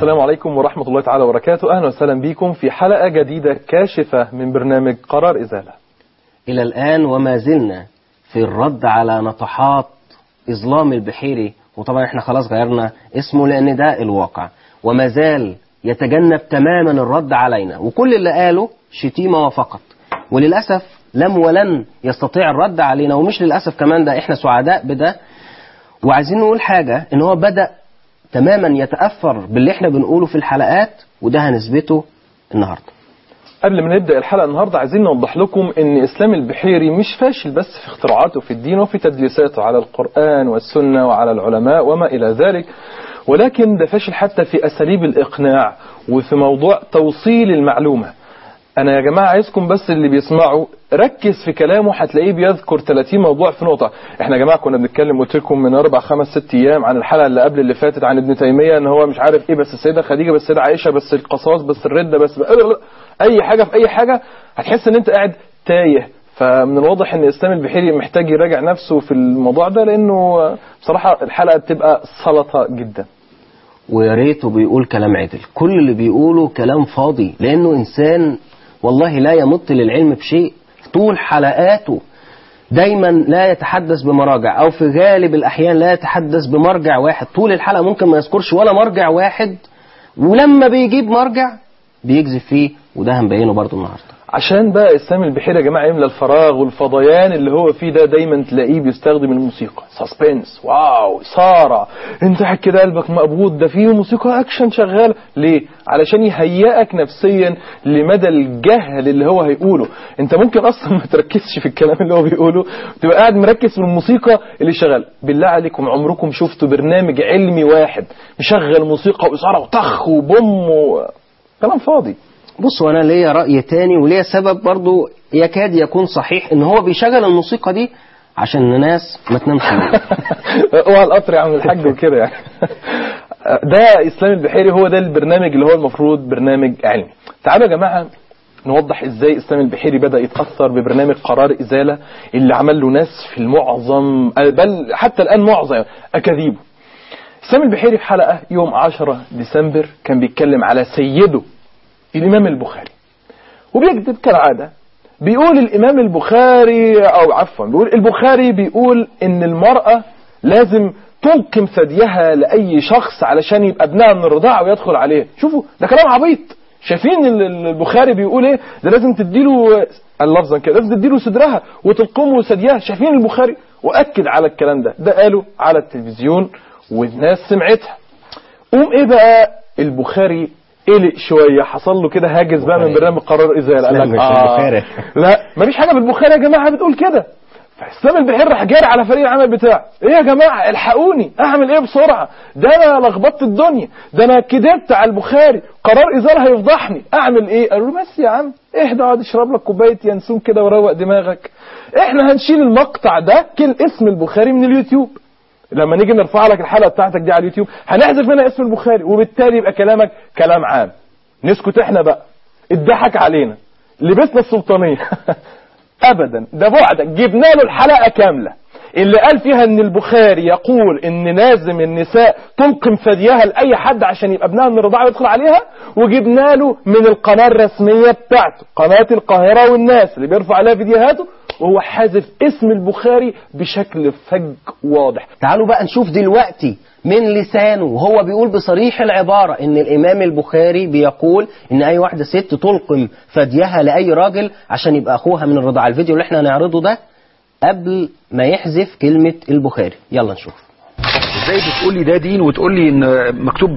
السلام عليكم ورحمة الله تعالى وبركاته أهلا وسهلا بكم في حلقة جديدة كاشفة من برنامج قرار إزالة إلى الآن وما زلنا في الرد على نطحات إظلام البحيري وطبعا احنا خلاص غيرنا اسمه لأن ده الواقع وما زال يتجنب تماما الرد علينا وكل اللي قاله شتيمة وفقط وللأسف لم ولن يستطيع الرد علينا ومش للأسف كمان ده احنا سعداء بده وعايزين نقول حاجة ان هو بدأ تماما يتأثر باللي احنا بنقوله في الحلقات وده هنثبته النهارده قبل ما نبدأ الحلقة النهاردة عايزين نوضح لكم ان اسلام البحيري مش فاشل بس في اختراعاته في الدين وفي تدليساته على القرآن والسنة وعلى العلماء وما الى ذلك ولكن ده فاشل حتى في اساليب الاقناع وفي موضوع توصيل المعلومة انا يا جماعة عايزكم بس اللي بيسمعوا ركز في كلامه هتلاقيه بيذكر 30 موضوع في نقطة احنا يا جماعة كنا بنتكلم قلت لكم من اربع خمس ست ايام عن الحلقة اللي قبل اللي فاتت عن ابن تيمية ان هو مش عارف ايه بس السيدة خديجة بس السيدة عائشة بس القصاص بس الردة بس اي حاجة في اي حاجة هتحس ان انت قاعد تايه فمن الواضح ان اسلام البحيري محتاج يراجع نفسه في الموضوع ده لانه بصراحة الحلقة بتبقى سلطة جدا ويا ريته بيقول كلام عدل كل اللي بيقوله كلام فاضي لانه انسان والله لا يمت للعلم بشيء طول حلقاته دايما لا يتحدث بمراجع او في غالب الاحيان لا يتحدث بمرجع واحد طول الحلقه ممكن ما يذكرش ولا مرجع واحد ولما بيجيب مرجع بيكذب فيه وده هنبينه برضه النهارده عشان بقى اسلام البحيري يا جماعه يملى الفراغ والفضيان اللي هو فيه ده دايما تلاقيه بيستخدم الموسيقى سسبنس واو اثاره انت قاعد كده قلبك مقبوض ده فيه موسيقى اكشن شغاله ليه علشان يهيئك نفسيا لمدى الجهل اللي هو هيقوله انت ممكن اصلا ما تركزش في الكلام اللي هو بيقوله تبقى قاعد مركز في الموسيقى اللي شغال بالله عليكم عمركم شفتوا برنامج علمي واحد مشغل موسيقى واثاره وطخ وبوم و... كلام فاضي بص وانا ليا راي تاني وليا سبب برضو يكاد يكون صحيح ان هو بيشغل الموسيقى دي عشان الناس ما تنامش اوعى القطر يا عم الحاج وكده يعني ده اسلام البحيري هو ده البرنامج اللي هو المفروض برنامج علمي تعالوا يا جماعه نوضح ازاي اسلام البحيري بدا يتاثر ببرنامج قرار ازاله اللي عمل له ناس في المعظم بل حتى الان معظم اكاذيبه اسلام البحيري في حلقه يوم 10 ديسمبر كان بيتكلم على سيده الإمام البخاري وبيكذب كالعادة بيقول الإمام البخاري أو عفوا بيقول البخاري بيقول إن المرأة لازم تلقم ثديها لأي شخص علشان يبقى ابنها من الرضاعة ويدخل عليه شوفوا ده كلام عبيط شايفين البخاري بيقول ايه ده لازم تديله اللفظا كده لازم تديله صدرها وتلقمه ثديها شايفين البخاري واكد على الكلام ده ده قاله على التلفزيون والناس سمعتها قوم ايه بقى البخاري قلق شويه حصل له كده هاجس بقى من برنامج قرار ازاله قال لك آه لا مفيش حاجه بالبخاري يا جماعه بتقول كده فاسلام البحير راح جاري على فريق العمل بتاعه ايه يا جماعه الحقوني اعمل ايه بسرعه ده انا لخبطت الدنيا ده انا كدبت على البخاري قرار ازاله هيفضحني اعمل ايه قالوا له بس يا عم اهدى اقعد اشرب لك كوبايه ينسون كده وروق دماغك احنا هنشيل المقطع ده كل اسم البخاري من اليوتيوب لما نيجي نرفع لك الحلقه بتاعتك دي على اليوتيوب هنحذف منها اسم البخاري وبالتالي يبقى كلامك كلام عام نسكت احنا بقى اتضحك علينا لبسنا السلطانيه ابدا ده بعدك جبنا له الحلقه كامله اللي قال فيها ان البخاري يقول ان لازم النساء تلقم ثديها لاي حد عشان يبقى ابنها من الرضاعه ويدخل عليها وجبنا له من القناه الرسميه بتاعته قناه القاهره والناس اللي بيرفع عليها فيديوهاته وهو حذف اسم البخاري بشكل فج واضح تعالوا بقى نشوف دلوقتي من لسانه وهو بيقول بصريح العبارة ان الامام البخاري بيقول ان اي واحدة ست تلقم ثديها لاي راجل عشان يبقى اخوها من الرضاعة الفيديو اللي احنا هنعرضه ده قبل ما يحذف كلمة البخاري يلا نشوف ازاي بتقول لي ده دين وتقول لي ان مكتوب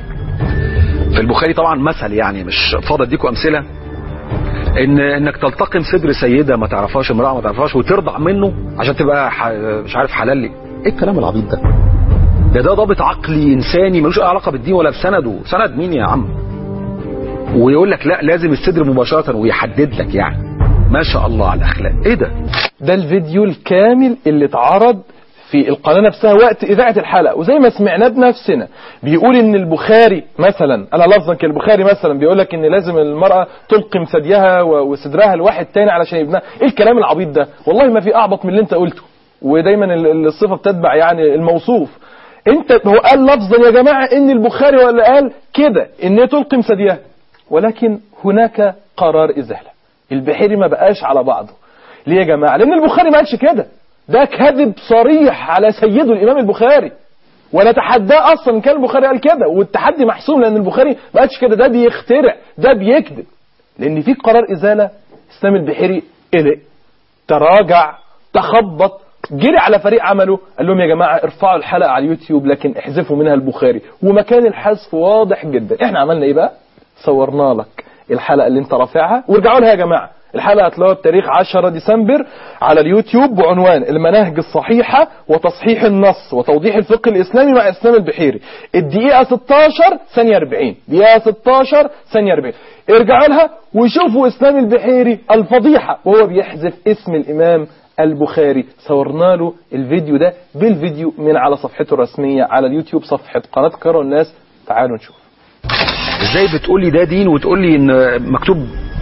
في البخاري طبعا مثل يعني مش فاضي اديكم امثله ان انك تلتقم صدر سيده ما تعرفهاش امراه ما تعرفهاش وترضع منه عشان تبقى ح... مش عارف حلال لي ايه الكلام العبيط ده ده ده ضابط عقلي انساني ملوش اي علاقه بالدين ولا بسنده سند مين يا عم ويقول لك لا لازم الصدر مباشره ويحدد لك يعني ما شاء الله على الاخلاق ايه ده ده الفيديو الكامل اللي اتعرض في القناة نفسها وقت إذاعة الحلقة وزي ما سمعناه بنفسنا بيقول إن البخاري مثلا أنا لفظا كالبخاري مثلا بيقول لك إن لازم المرأة تلقم ثديها و- وصدرها لواحد تاني علشان يبنها إيه الكلام العبيط ده والله ما في أعبط من اللي أنت قلته ودايما ال- ال- الصفة بتتبع يعني الموصوف انت هو قال لفظا يا جماعة ان البخاري هو اللي قال كده ان هي تلقم ثديها ولكن هناك قرار ازاله البحيري ما بقاش على بعضه ليه يا جماعه لان البخاري ما قالش كده ده كذب صريح على سيده الامام البخاري ولا تحداه اصلا إن كان البخاري قال كده والتحدي محسوم لان البخاري ما قالش كده ده بيخترع ده بيكذب لان في قرار ازاله اسلام البحيري قلق تراجع تخبط جري على فريق عمله قال لهم يا جماعه ارفعوا الحلقه على اليوتيوب لكن احذفوا منها البخاري ومكان الحذف واضح جدا احنا عملنا ايه بقى صورنا لك الحلقه اللي انت رافعها وارجعوا لها يا جماعه الحلقه هتلاقوها بتاريخ 10 ديسمبر على اليوتيوب بعنوان المناهج الصحيحه وتصحيح النص وتوضيح الفقه الاسلامي مع اسلام البحيري الدقيقه 16 ثانيه 40 دقيقه 16 ثانيه 40 ارجعوا لها وشوفوا اسلام البحيري الفضيحه وهو بيحذف اسم الامام البخاري صورنا له الفيديو ده بالفيديو من على صفحته الرسميه على اليوتيوب صفحه قناه قرى الناس تعالوا نشوف ازاي بتقولي ده دين وتقولي ان مكتوب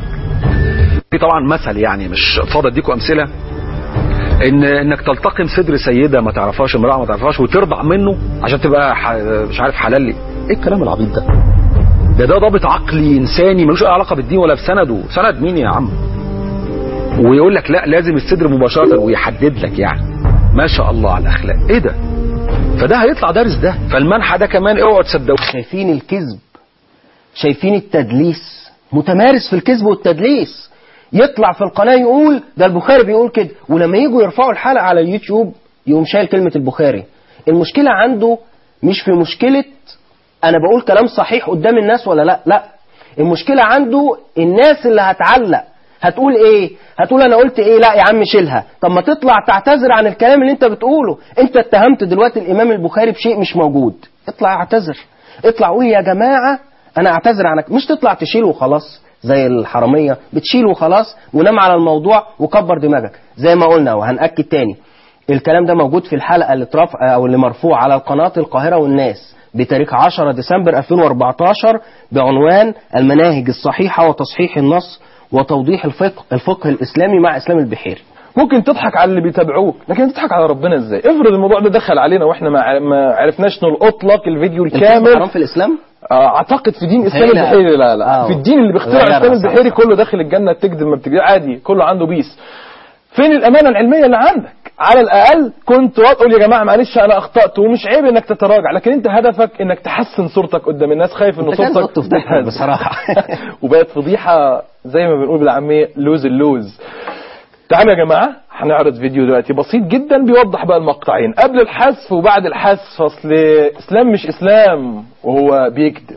في طبعا مثل يعني مش فاضي اديكم امثله ان انك تلتقم صدر سيده ما تعرفهاش امراه ما تعرفهاش وترضع منه عشان تبقى ح... مش عارف حلال لي ايه الكلام العبيط ده ده ده ضابط عقلي انساني ملوش اي علاقه بالدين ولا بسنده سند مين يا عم ويقول لك لا لازم الصدر مباشره ويحدد لك يعني ما شاء الله على الاخلاق ايه ده فده هيطلع دارس ده فالمنحى ده كمان اوعوا تصدقوا شايفين الكذب شايفين التدليس متمارس في الكذب والتدليس يطلع في القناة يقول ده البخاري بيقول كده ولما يجوا يرفعوا الحلقة على اليوتيوب يقوم شايل كلمة البخاري المشكلة عنده مش في مشكلة أنا بقول كلام صحيح قدام الناس ولا لا لا المشكلة عنده الناس اللي هتعلق هتقول ايه هتقول انا قلت ايه لا يا عم شيلها طب ما تطلع تعتذر عن الكلام اللي انت بتقوله انت اتهمت دلوقتي الامام البخاري بشيء مش موجود اطلع اعتذر اطلع قول يا جماعة انا اعتذر عنك مش تطلع تشيله وخلاص زي الحرامية بتشيله وخلاص ونام على الموضوع وكبر دماغك زي ما قلنا وهنأكد تاني الكلام ده موجود في الحلقة اللي اترفع او اللي مرفوع على قناة القاهرة والناس بتاريخ 10 ديسمبر 2014 بعنوان المناهج الصحيحة وتصحيح النص وتوضيح الفقه, الفقه الإسلامي مع إسلام البحيري ممكن تضحك على اللي بيتابعوك لكن تضحك على ربنا ازاي افرض الموضوع ده دخل علينا واحنا ما ما عرفناش نلقط لك الفيديو الكذب الكامل حرام في الإسلام؟ آه، اعتقد في دين اسلام هنا. البحيري لا لا آه. في الدين اللي بيخترع غيرها اسلام صح. البحيري كله داخل الجنه تكذب ما بتكذب عادي كله عنده بيس فين الامانه العلميه اللي عندك على الاقل كنت تقول يا جماعه معلش انا اخطات ومش عيب انك تتراجع لكن انت هدفك انك تحسن صورتك قدام الناس خايف ان أنت كان صورتك خط في ضحك تتهز. بصراحة. وبقت فضيحه زي ما بنقول بالعاميه لوز اللوز تعالوا يا جماعه هنعرض فيديو دلوقتي بسيط جدا بيوضح بقى المقطعين قبل الحذف وبعد الحذف اصل اسلام مش اسلام وهو بيكذب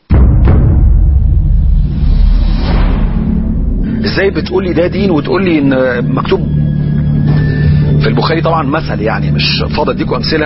ازاي بتقولي ده دين وتقولي ان مكتوب في البخاري طبعا مثل يعني مش فاضي اديكم امثله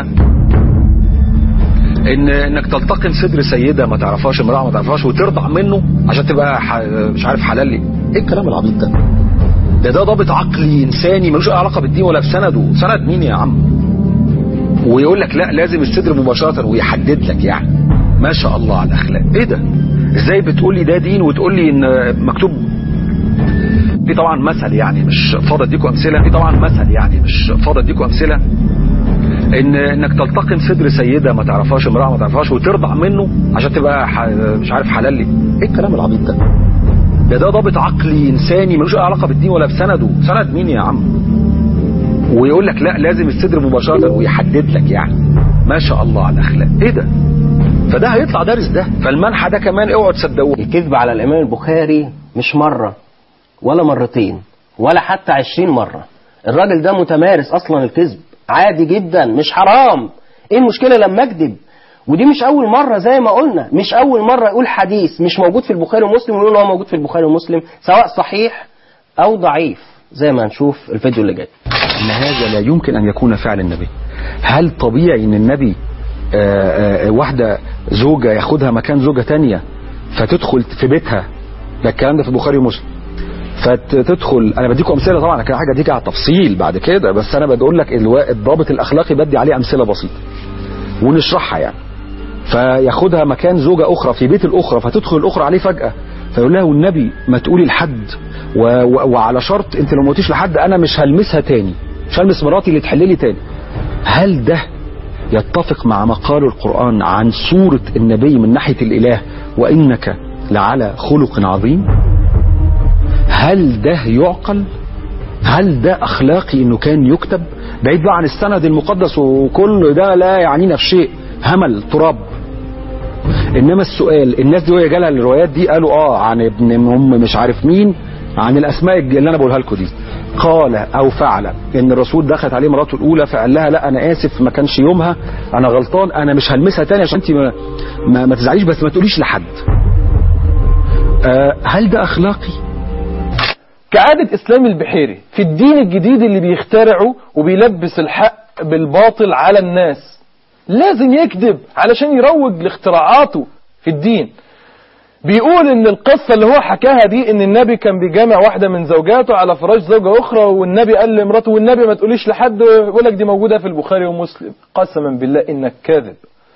ان انك تلتقم صدر سيده ما تعرفهاش امراه ما تعرفهاش وترضع منه عشان تبقى ح... مش عارف حلال لي ايه الكلام العبيط ده ده ده ضابط عقلي انساني ملوش اي علاقه بالدين ولا بسنده سند مين يا عم ويقول لك لا لازم الصدر مباشره ويحدد لك يعني ما شاء الله على الاخلاق ايه ده ازاي بتقولي ده دين وتقولي ان مكتوب في طبعا مثل يعني مش فاضي اديكم امثله في طبعا مثل يعني مش فاضي اديكم امثله ان انك تلتقم صدر سيده ما تعرفهاش امراه ما تعرفهاش وترضع منه عشان تبقى ح... مش عارف حلال لي ايه الكلام العبيط ده ده ده ضابط عقلي انساني ملوش اي علاقه بالدين ولا بسنده سند مين يا عم ويقول لك لا لازم الصدر مباشره ويحدد لك يعني ما شاء الله على الاخلاق ايه ده فده هيطلع دارس ده فالمنحى ده كمان اوعوا تصدقوه الكذب على الإمام البخاري مش مرة ولا مرتين ولا حتى عشرين مرة الراجل ده متمارس أصلا الكذب عادي جدا مش حرام إيه المشكلة لما أكذب ودي مش أول مرة زي ما قلنا مش أول مرة يقول حديث مش موجود في البخاري ومسلم ويقول إن هو موجود في البخاري ومسلم سواء صحيح أو ضعيف زي ما هنشوف الفيديو اللي جاي ان هذا لا يمكن ان يكون فعل النبي هل طبيعي ان النبي آه، آه، واحدة زوجة ياخدها مكان زوجة تانية فتدخل في بيتها ده الكلام ده في البخاري ومسلم فتدخل انا بديكم امثله طبعا كده حاجه دي على تفصيل بعد كده بس انا بقول لك الوا- الضابط الاخلاقي بدي عليه امثله بسيطه ونشرحها يعني فياخدها مكان زوجة أخرى في بيت الأخرى فتدخل الأخرى عليه فجأة فيقول لها والنبي ما تقولي لحد و... و... وعلى شرط أنت لو ما قلتيش لحد أنا مش هلمسها تاني مش هلمس مراتي اللي تحل لي تاني هل ده يتفق مع ما قاله القرآن عن صورة النبي من ناحية الإله وإنك لعلى خلق عظيم هل ده يعقل هل ده أخلاقي إنه كان يكتب بعيد بقى عن السند المقدس وكل ده لا يعنينا في شيء همل تراب انما السؤال الناس دي وهي جالها الروايات دي قالوا اه عن ابن ام مش عارف مين عن الاسماء اللي انا بقولها لكم دي قال او فعل ان الرسول دخلت عليه مراته الاولى فقال لها لا انا اسف ما كانش يومها انا غلطان انا مش هلمسها تاني عشان انت ما, ما, ما تزعليش بس ما تقوليش لحد آه هل ده اخلاقي كعادة إسلام البحيري في الدين الجديد اللي بيخترعه وبيلبس الحق بالباطل على الناس لازم يكذب علشان يروج لاختراعاته في الدين بيقول ان القصة اللي هو حكاها دي ان النبي كان بيجامع واحدة من زوجاته على فراش زوجة اخرى والنبي قال لمراته والنبي ما تقوليش لحد يقول لك دي موجودة في البخاري ومسلم قسما بالله انك كاذب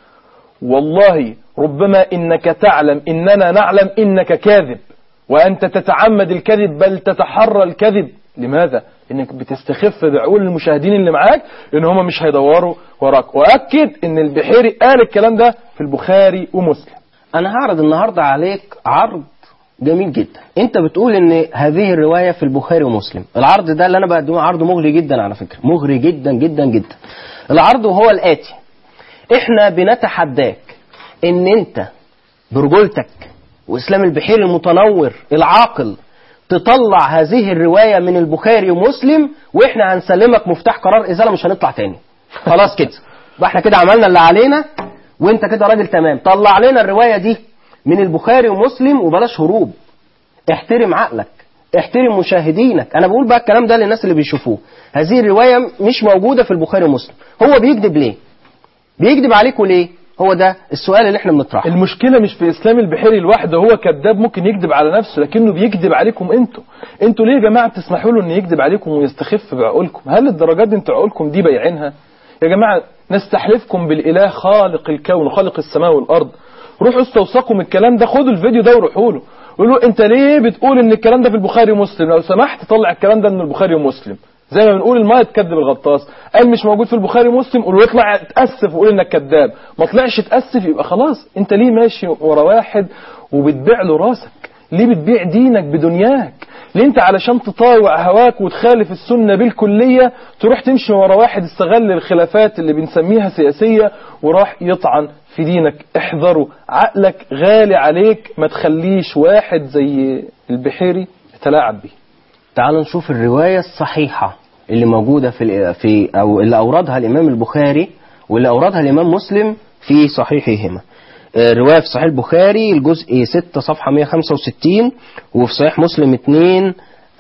والله ربما انك تعلم اننا نعلم انك كاذب وانت تتعمد الكذب بل تتحرى الكذب لماذا انك بتستخف بعقول المشاهدين اللي معاك ان هم مش هيدوروا وراك واكد ان البحيري قال الكلام ده في البخاري ومسلم انا هعرض النهارده عليك عرض جميل جدا انت بتقول ان هذه الروايه في البخاري ومسلم العرض ده اللي انا بقدمه عرض مغري جدا على فكره مغري جدا جدا جدا العرض هو الاتي احنا بنتحداك ان انت برجولتك واسلام البحيري المتنور العاقل تطلع هذه الروايه من البخاري ومسلم واحنا هنسلمك مفتاح قرار ازاله مش هنطلع تاني خلاص كده يبقى احنا كده عملنا اللي علينا وانت كده راجل تمام طلع لنا الروايه دي من البخاري ومسلم وبلاش هروب احترم عقلك احترم مشاهدينك انا بقول بقى الكلام ده للناس اللي بيشوفوه هذه الروايه مش موجوده في البخاري ومسلم هو بيكذب ليه بيكذب عليكم ليه هو ده السؤال اللي احنا بنطرحه المشكلة مش في إسلام البحيري لوحده هو كذاب ممكن يكذب على نفسه لكنه بيكذب عليكم انتوا انتوا ليه يا جماعة تسمحوا له انه يكذب عليكم ويستخف بعقولكم هل الدرجات دي انتوا عقولكم دي بايعينها يا جماعة نستحلفكم بالإله خالق الكون وخالق السماء والأرض روحوا استوثقوا من الكلام ده خدوا الفيديو ده وروحوا له قولوا انت ليه بتقول ان الكلام ده في البخاري ومسلم لو سمحت طلع الكلام ده من البخاري ومسلم زي ما بنقول الماء تكذب الغطاس قال مش موجود في البخاري ومسلم قول له اطلع اتاسف وقول انك كذاب ما طلعش اتاسف يبقى خلاص انت ليه ماشي ورا واحد وبتبيع له راسك ليه بتبيع دينك بدنياك ليه انت علشان تطاوع هواك وتخالف السنة بالكلية تروح تمشي ورا واحد استغل الخلافات اللي بنسميها سياسية وراح يطعن في دينك احذروا عقلك غالي عليك ما تخليش واحد زي البحيري يتلاعب بيه تعالوا نشوف الرواية الصحيحة اللي موجودة في في أو اللي أوردها الإمام البخاري واللي أوردها الإمام مسلم في صحيحهما. رواية في صحيح البخاري الجزء 6 صفحة 165 وفي صحيح مسلم 2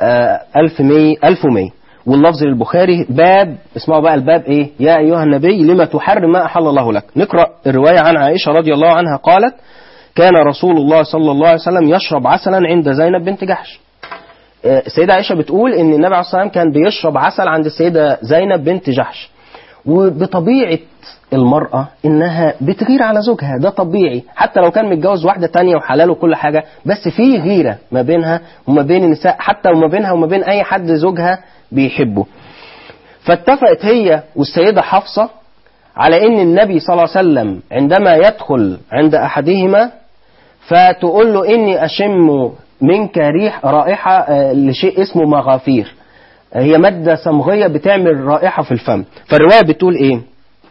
1100 1100 واللفظ للبخاري باب اسمعوا بقى الباب ايه يا ايها النبي لما تحرم ما احل الله لك نقرا الروايه عن عائشه رضي الله عنها قالت كان رسول الله صلى الله عليه وسلم يشرب عسلا عند زينب بنت جحش السيدة عائشة بتقول إن النبي عليه الصلاة والسلام كان بيشرب عسل عند السيدة زينب بنت جحش وبطبيعة المرأة إنها بتغير على زوجها ده طبيعي حتى لو كان متجوز واحدة تانية وحلال وكل حاجة بس في غيرة ما بينها وما بين النساء حتى وما بينها وما بين أي حد زوجها بيحبه فاتفقت هي والسيدة حفصة على إن النبي صلى الله عليه وسلم عندما يدخل عند أحدهما فتقول له إني أشم منك ريح رائحة لشيء اسمه مغافير هي مادة صمغية بتعمل رائحة في الفم فالرواية بتقول ايه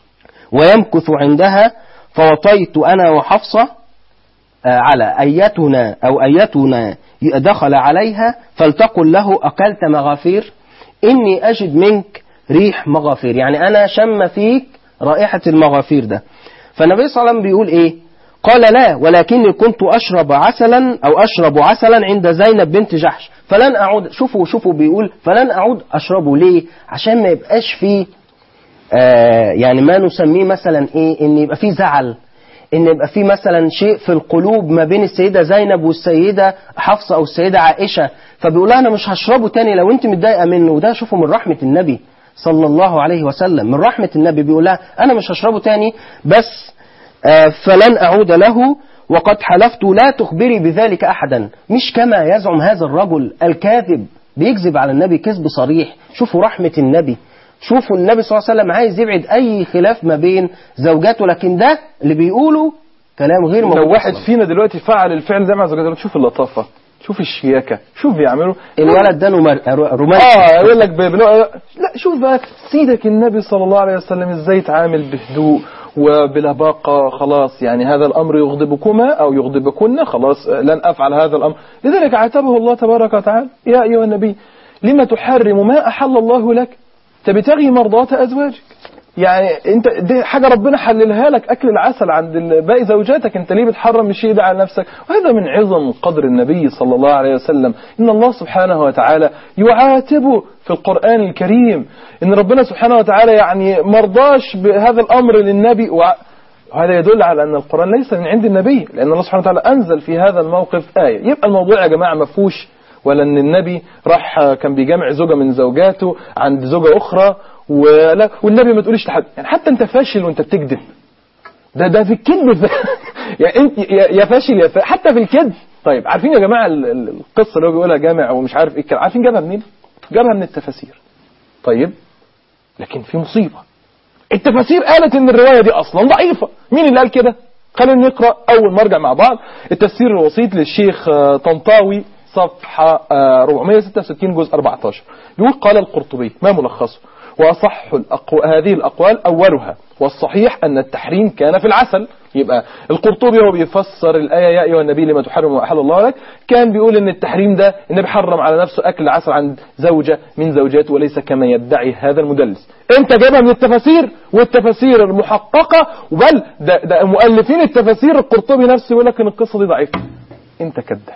ويمكث عندها فوطيت انا وحفصة على ايتنا او ايتنا دخل عليها فلتقل له اكلت مغافير اني اجد منك ريح مغافير يعني انا شم فيك رائحة المغافير ده فالنبي صلى الله عليه وسلم بيقول ايه قال لا ولكني كنت أشرب عسلا أو أشرب عسلا عند زينب بنت جحش فلن أعود شوفوا شوفوا بيقول فلن أعود أشربه ليه عشان ما يبقاش فيه آه يعني ما نسميه مثلا إيه إن يبقى فيه زعل إن يبقى فيه مثلا شيء في القلوب ما بين السيدة زينب والسيدة حفصة أو السيدة عائشة فبيقول لها أنا مش هشربه تاني لو أنت متضايقة منه وده شوفوا من رحمة النبي صلى الله عليه وسلم من رحمة النبي بيقول لها أنا مش هشربه تاني بس فلن أعود له وقد حلفت لا تخبري بذلك أحدا مش كما يزعم هذا الرجل الكاذب بيكذب على النبي كذب صريح شوفوا رحمة النبي شوفوا النبي صلى الله عليه وسلم عايز يبعد اي خلاف ما بين زوجاته لكن ده اللي بيقوله كلام غير موجود لو واحد أصلاً. فينا دلوقتي فعل الفعل ده مع زوجته شوف اللطافه شوف الشياكه شوف بيعملوا الولد ده نمر- رومانسي اه يقول لك بنو... لا شوف بقى سيدك النبي صلى الله عليه وسلم ازاي يتعامل بهدوء وبلباقة خلاص يعني هذا الأمر يغضبكما أو يغضبكن خلاص لن أفعل هذا الأمر لذلك عاتبه الله تبارك وتعالى يا أيها النبي لما تحرم ما أحل الله لك تبتغي مرضات أزواجك يعني انت دي حاجه ربنا حللها لك اكل العسل عند ال- باقي زوجاتك انت ليه بتحرم الشيء ده على نفسك وهذا من عظم قدر النبي صلى الله عليه وسلم ان الله سبحانه وتعالى يعاتبه في القران الكريم ان ربنا سبحانه وتعالى يعني مرضاش بهذا الامر للنبي وع- وهذا يدل على ان القران ليس من عند النبي لان الله سبحانه وتعالى انزل في هذا الموقف ايه يبقى الموضوع يا جماعه ما فيهوش ولا ان النبي راح كان بيجامع زوجه من زوجاته عند زوجه اخرى ولا والنبي ما تقوليش لحد يعني حتى انت فاشل وانت بتكذب ده ده في الكذب يعني انت يا يا فاشل يا فا... حتى في الكذب طيب عارفين يا جماعه ال- ال- القصه اللي هو بيقولها جامع ومش عارف ايه الكلام عارفين جابها منين؟ جابها من التفاسير طيب لكن في مصيبه التفاسير قالت ان الروايه دي اصلا ضعيفه مين اللي قال كده خلينا نقرا اول مرجع مع بعض التفسير الوسيط للشيخ آه، طنطاوي صفحه آه، 466 جزء 14 يقول قال القرطبي ما ملخصه واصح الأقو... هذه الاقوال اولها والصحيح ان التحريم كان في العسل يبقى القرطبي هو بيفسر الايه يا ايها النبي لما تحرم ما احل الله لك كان بيقول ان التحريم ده النبي حرم على نفسه اكل العسل عند زوجه من زوجاته وليس كما يدعي هذا المدلس انت جايبها من التفاسير والتفاسير المحققه بل ده, ده مؤلفين التفاسير القرطبي نفسه يقول لك ان القصه دي ضعيفه انت كذاب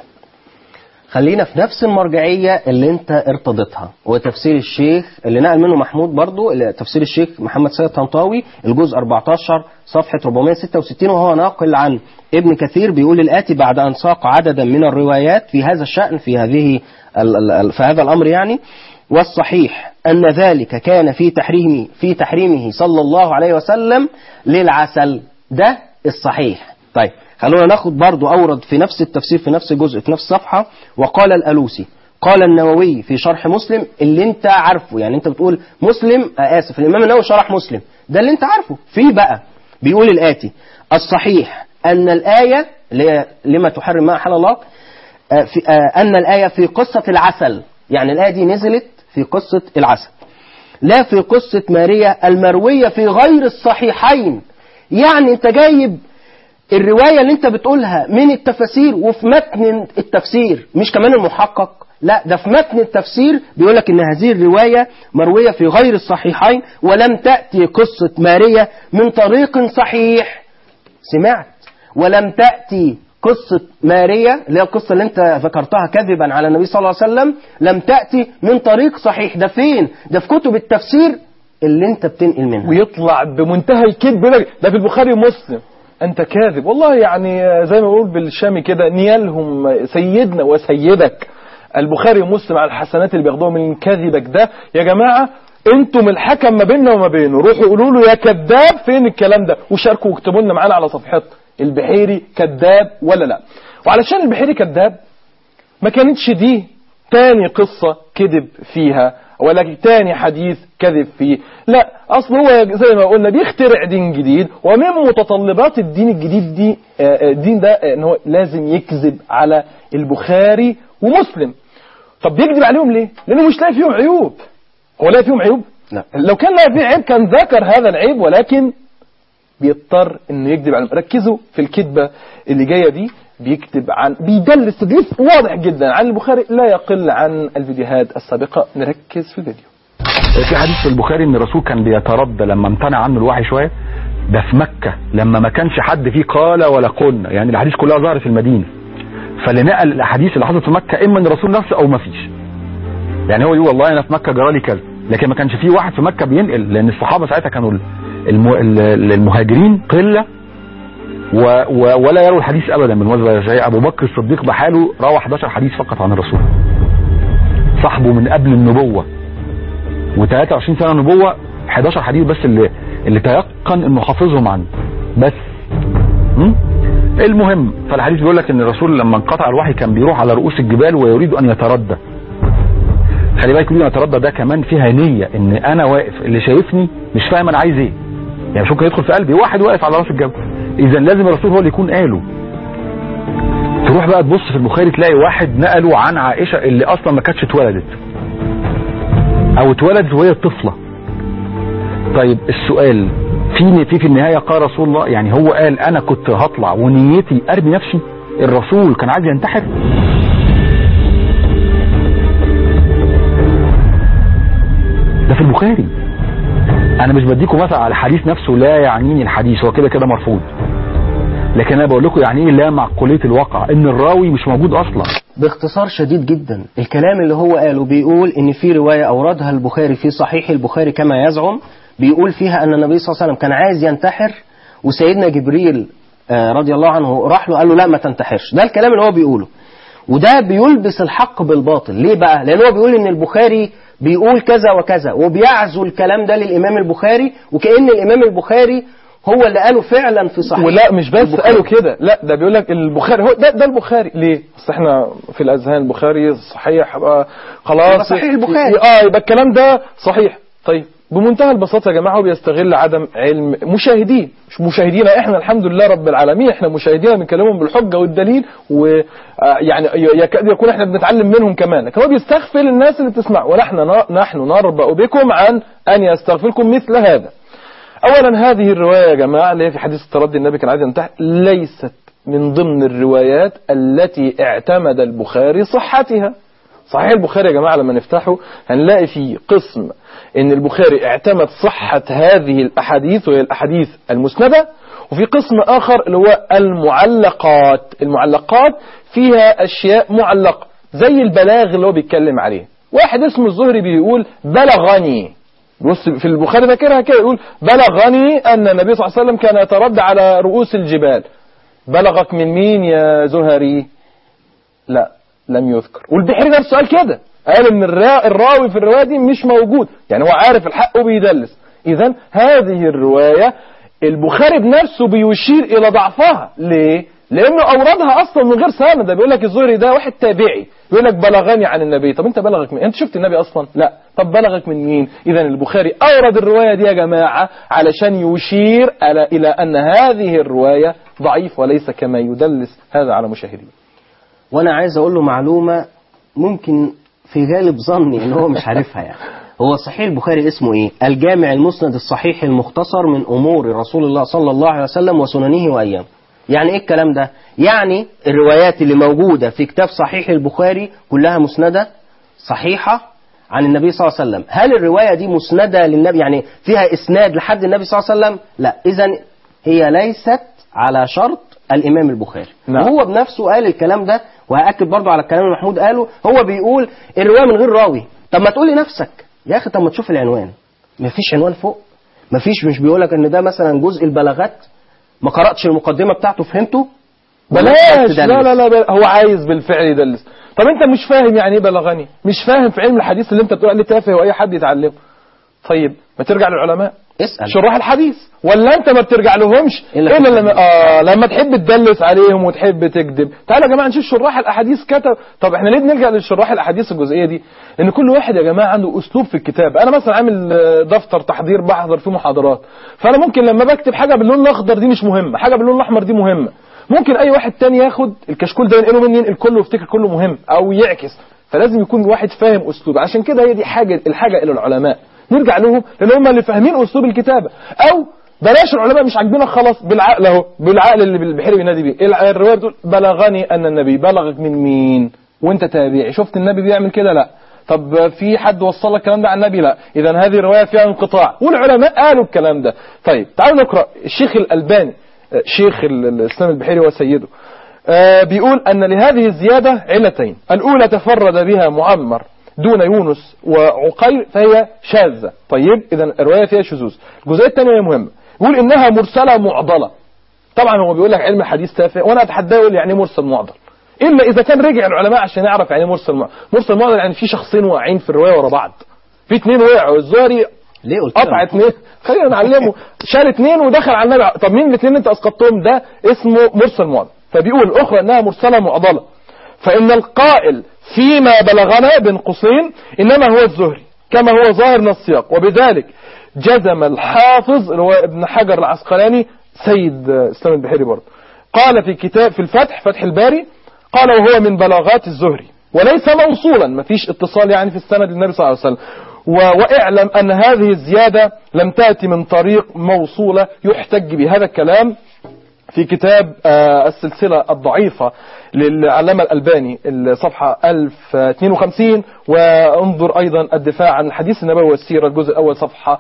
خلينا في نفس المرجعية اللي انت ارتضيتها وتفسير الشيخ اللي نقل منه محمود برضو اللي تفسير الشيخ محمد سيد طنطاوي الجزء 14 صفحة 466 وهو ناقل عن ابن كثير بيقول الآتي بعد أن ساق عددا من الروايات في هذا الشأن في هذه ال- ال- ال- في هذا الأمر يعني والصحيح أن ذلك كان في تحريمه في تحريمه صلى الله عليه وسلم للعسل ده الصحيح طيب خلونا ناخد برضو أورد في نفس التفسير في نفس الجزء في نفس الصفحة وقال الألوسي قال النووي في شرح مسلم اللي انت عارفه يعني انت بتقول مسلم آه آسف الإمام النووي شرح مسلم ده اللي انت عارفه في بقى بيقول الآتي الصحيح أن الآية اللي هي لما تحرم ما أحل الله آه، في آه، أن الآية في قصة العسل يعني الآية دي نزلت في قصة العسل لا في قصة ماريا المروية في غير الصحيحين يعني انت جايب الرواية اللي انت بتقولها من التفاسير وفي متن التفسير مش كمان المحقق لا ده في متن التفسير بيقول لك ان هذه الرواية مروية في غير الصحيحين ولم تأتي قصة ماريا من طريق صحيح سمعت ولم تأتي قصة ماريا اللي هي القصة اللي انت ذكرتها كذبا على النبي صلى الله عليه وسلم لم تأتي من طريق صحيح ده فين ده في كتب التفسير اللي انت بتنقل منها ويطلع بمنتهى الكذب يقول لك ده في البخاري ومسلم انت كاذب والله يعني زي ما بقول بالشامي كده نيالهم سيدنا وسيدك البخاري ومسلم على الحسنات اللي بياخدوها من كذبك ده يا جماعه انتم الحكم ما بيننا وما بينه روحوا قولوا له يا كذاب فين الكلام ده وشاركوا واكتبوا لنا معانا على صفحتنا البحيري كذاب ولا لا وعلشان البحيري كذاب ما كانتش دي تاني قصة كذب فيها ولا تاني حديث كذب فيه لا أصل هو زي ما قلنا بيخترع دين جديد ومن متطلبات الدين الجديد دي آه، آه، الدين ده آه، ان هو لازم يكذب على البخاري ومسلم طب بيكذب عليهم ليه لانه مش لاقي فيهم عيوب هو لاقي فيهم عيوب لا. لو كان لاقي فيه عيب كان ذكر هذا العيب ولكن بيضطر انه يكذب عليهم ركزوا في الكذبه اللي جايه دي بيكتب عن بيدلس تدليس واضح جدا عن البخاري لا يقل عن الفيديوهات السابقه نركز في الفيديو في حديث في البخاري ان الرسول كان بيتردى لما امتنع عنه الوحي شويه ده في مكه لما ما كانش حد فيه قال ولا قلنا يعني الاحاديث كلها ظهرت في المدينه فاللي نقل الاحاديث اللي حصلت في مكه اما من الرسول نفسه او ما فيش يعني هو يقول والله انا في مكه جرالي كذا لكن ما كانش فيه واحد في مكه بينقل لان الصحابه ساعتها كانوا الم- ال- المهاجرين قله و و ولا يروا الحديث ابدا من وجه زي ابو بكر الصديق بحاله روى 11 حديث فقط عن الرسول صاحبه من قبل النبوه و23 سنه نبوه 11 حديث بس اللي اللي تيقن انه حافظهم عنه بس م? المهم فالحديث بيقول لك ان الرسول لما انقطع الوحي كان بيروح على رؤوس الجبال ويريد ان يتردى خلي بالك لما يتردد ده كمان فيها نيه ان انا واقف اللي شايفني مش فاهم انا عايز ايه يعني مش ممكن يدخل في قلبي واحد واقف على راس الجبل اذا لازم الرسول هو اللي يكون قاله تروح بقى تبص في البخاري تلاقي واحد نقله عن عائشه اللي اصلا ما كانتش اتولدت او اتولدت وهي طفله طيب السؤال في في في النهايه قال رسول الله يعني هو قال انا كنت هطلع ونيتي ارمي نفسي الرسول كان عايز ينتحر ده في البخاري انا مش بديكم مثلا على الحديث نفسه لا يعنيني الحديث هو كده كده مرفوض لكن انا بقول لكم يعني ايه لا معقوليه الواقع ان الراوي مش موجود اصلا باختصار شديد جدا الكلام اللي هو قاله بيقول ان في رواية اوردها البخاري في صحيح البخاري كما يزعم بيقول فيها ان النبي صلى الله عليه وسلم كان عايز ينتحر وسيدنا جبريل آه، رضي الله عنه راح له قال له لا ما تنتحرش ده الكلام اللي هو بيقوله وده بيلبس الحق بالباطل ليه بقى لان هو بيقول ان البخاري بيقول كذا وكذا وبيعزو الكلام ده للامام البخاري وكأن الامام البخاري هو اللي قاله فعلا في صحيح ولا مش بس البخاري. قالوا كده لا ده بيقول لك البخاري هو ده ده البخاري ليه؟ اصل احنا في الاذهان البخاري صحيح يبقى خلاص يبقى صحيح البخاري. اه يبقى الكلام ده صحيح طيب بمنتهى البساطه يا جماعه هو بيستغل عدم علم مشاهدين مش مشاهدينا احنا الحمد لله رب العالمين احنا مشاهدينا بنكلمهم بالحجه والدليل ويعني يكاد يكون احنا بنتعلم منهم كمان لكن هو بيستغفل الناس اللي بتسمع ونحن نحن نربأ بكم عن ان يستغفركم مثل هذا اولا هذه الروايه يا جماعه اللي هي في حديث التردي النبي كان عايز ينتهي ليست من ضمن الروايات التي اعتمد البخاري صحتها صحيح البخاري يا جماعه لما نفتحه هنلاقي فيه قسم ان البخاري اعتمد صحه هذه الاحاديث وهي الاحاديث المسنده وفي قسم اخر اللي هو المعلقات المعلقات فيها اشياء معلقه زي البلاغ اللي هو بيتكلم عليه واحد اسمه الزهري بيقول بلغني بص في البخاري فاكرها كده يقول بلغني ان النبي صلى الله عليه وسلم كان يتردى على رؤوس الجبال بلغك من مين يا زهري لا لم يذكر والبحري نفسه قال كده قال ان الرا- الراوي في الروايه دي مش موجود يعني هو عارف الحق وبيدلس اذا هذه الروايه البخاري بنفسه بيشير الى ضعفها ليه لانه اوردها اصلا من غير سند ده بيقول لك الزهري ده واحد تابعي يقول لك بلغني عن النبي طب انت بلغك من انت شفت النبي اصلا لا طب بلغك من مين اذا البخاري اورد الروايه دي يا جماعه علشان يشير على الى ان هذه الروايه ضعيف وليس كما يدلس هذا على مشاهديه وانا عايز اقول له معلومه ممكن في غالب ظني ان هو مش عارفها يعني هو صحيح البخاري اسمه ايه الجامع المسند الصحيح المختصر من امور رسول الله صلى الله عليه وسلم وسننه وايامه يعني ايه الكلام ده يعني الروايات اللي موجوده في كتاب صحيح البخاري كلها مسنده صحيحه عن النبي صلى الله عليه وسلم هل الروايه دي مسنده للنبي يعني فيها اسناد لحد النبي صلى الله عليه وسلم لا اذا هي ليست على شرط الامام البخاري نعم. وهو بنفسه قال الكلام ده وهاكد برضه على الكلام اللي محمود قاله هو بيقول الروايه من غير راوي طب ما تقول لنفسك يا اخي طب ما تشوف العنوان مفيش عنوان فوق مفيش مش بيقول لك ان ده مثلا جزء البلاغات ما قراتش المقدمه بتاعته فهمته بلاش تدلس. لا لا لا بل- هو عايز بالفعل يدلس طب انت مش فاهم يعني ايه بلغني مش فاهم في علم الحديث اللي انت بتقول عليه تافه واي حد يتعلمه طيب ما ترجع للعلماء اسال شراح الحديث ولا انت ما بترجع لهمش إلا الا في لما اه لما تحب تدلس عليهم وتحب تكذب تعالوا يا جماعه نشوف شراح الاحاديث كتب طب احنا ليه بنلجا للشراح الاحاديث الجزئيه دي ان كل واحد يا جماعه عنده اسلوب في الكتاب انا مثلا عامل آه، دفتر تحضير بحضر فيه محاضرات فانا ممكن لما بكتب حاجه باللون الاخضر دي مش مهمه حاجه باللون الاحمر دي مهمه ممكن اي واحد تاني ياخد الكشكول ده ينقله مني ينقل كله ويفتكر كله مهم او يعكس فلازم يكون واحد فاهم اسلوب عشان كده هي دي حاجه الحاجه الى العلماء نرجع لهم لان هم اللي فاهمين اسلوب الكتابه او بلاش العلماء مش عاجبينك خلاص بالعقل اهو بالعقل اللي البحيري بينادي بيه الع- الروايه بتقول بلغني ان النبي بلغك من مين وانت تابعي شفت النبي بيعمل كده لا طب في حد وصل لك الكلام ده عن النبي لا اذا هذه الروايه فيها انقطاع والعلماء قالوا الكلام ده طيب تعالوا نقرا الشيخ الالباني آه، شيخ ال- الاسلام البحيري وسيده آه، بيقول أن لهذه الزيادة علتين الأولى تفرد بها معمر دون يونس وعقيل فهي شاذة طيب إذا الرواية فيها شذوذ الجزئية الثانية هي مهمة يقول إنها مرسلة معضلة طبعا هو بيقول لك علم الحديث تافه وأنا أتحداه يقول يعني إيه مرسل معضل إلا إذا كان رجع العلماء عشان يعرف يعني إيه مرسل معضل مرسل معضل يعني في شخصين واقعين في الرواية ورا بعض في اثنين وقعوا الزهري ليه قلت قطع اثنين خلينا نعلمه شال اثنين ودخل على النبي طب مين الاثنين اللي انت اسقطتهم ده اسمه مرسل معضل فبيقول الاخرى انها مرسله معضله فإن القائل فيما بلغنا بن قوسين إنما هو الزهري كما هو ظاهر من السياق وبذلك جزم الحافظ اللي هو ابن حجر العسقلاني سيد اسلام البحيري برضه قال في كتاب في الفتح فتح الباري قال وهو من بلاغات الزهري وليس موصولا ما فيش اتصال يعني في السند للنبي صلى الله عليه وسلم و- واعلم أن هذه الزيادة لم تأتي من طريق موصولة يحتج بهذا الكلام في كتاب آه، السلسلة الضعيفة للعلامة الألباني الصفحة 1052 وانظر أيضا الدفاع عن الحديث النبوي والسيرة الجزء الأول صفحة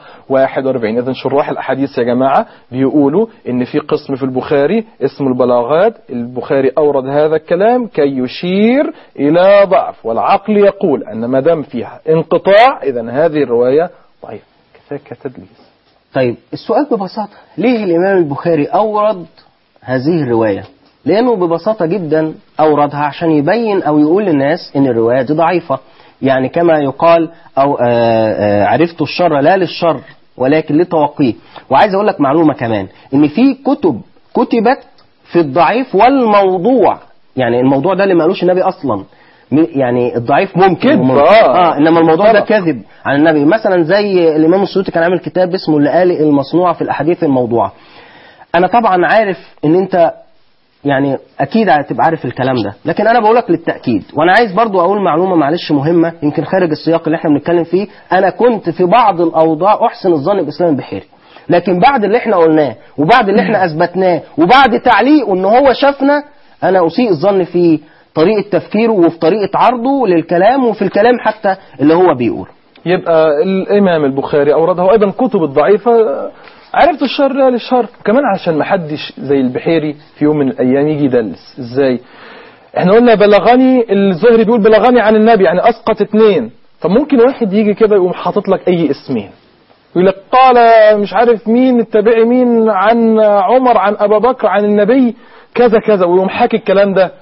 41 إذن شراح الأحاديث يا جماعة بيقولوا إن في قسم في البخاري اسمه البلاغات البخاري أورد هذا الكلام كي يشير إلى ضعف والعقل يقول أن ما دام فيها انقطاع إذا هذه الرواية ضعيفة كذلك تدليس طيب السؤال ببساطة ليه الإمام البخاري أورد هذه الرواية لأنه ببساطة جدا أوردها عشان يبين أو يقول للناس إن الرواية دي ضعيفة يعني كما يقال أو آه، آه، عرفت الشر لا للشر ولكن لتوقيه وعايز أقول لك معلومة كمان إن في كتب كتبت في الضعيف والموضوع يعني الموضوع ده اللي ما قالوش النبي أصلا م- يعني الضعيف ممكن كذب، وممكن. آه. اه انما الموضوع ده طبعا. كذب عن النبي مثلا زي الامام السيوطي كان عامل كتاب اسمه اللآلئ المصنوعه في الاحاديث الموضوعه انا طبعا عارف ان انت يعني اكيد هتبقى عارف الكلام ده لكن انا بقولك للتاكيد وانا عايز برضو اقول معلومه معلش مهمه يمكن خارج السياق اللي احنا بنتكلم فيه انا كنت في بعض الاوضاع احسن الظن باسلام البحيري لكن بعد اللي احنا قلناه وبعد اللي احنا اثبتناه وبعد تعليقه ان هو شافنا انا اسيء الظن في طريقه تفكيره وفي طريقه عرضه للكلام وفي الكلام حتى اللي هو بيقوله يبقى الإمام البخاري أورده وأيضا كتب الضعيفة عرفت الشر لا للشر كمان عشان ما حدش زي البحيري في يوم من الأيام يجي يدلس إزاي احنا قلنا بلغني الزهري بيقول بلغني عن النبي يعني أسقط اتنين فممكن واحد يجي كده يقوم حاطط لك أي اسمين يقول لك قال مش عارف مين التابعي مين عن عمر عن أبا بكر عن النبي كذا كذا ويقوم حاكي الكلام ده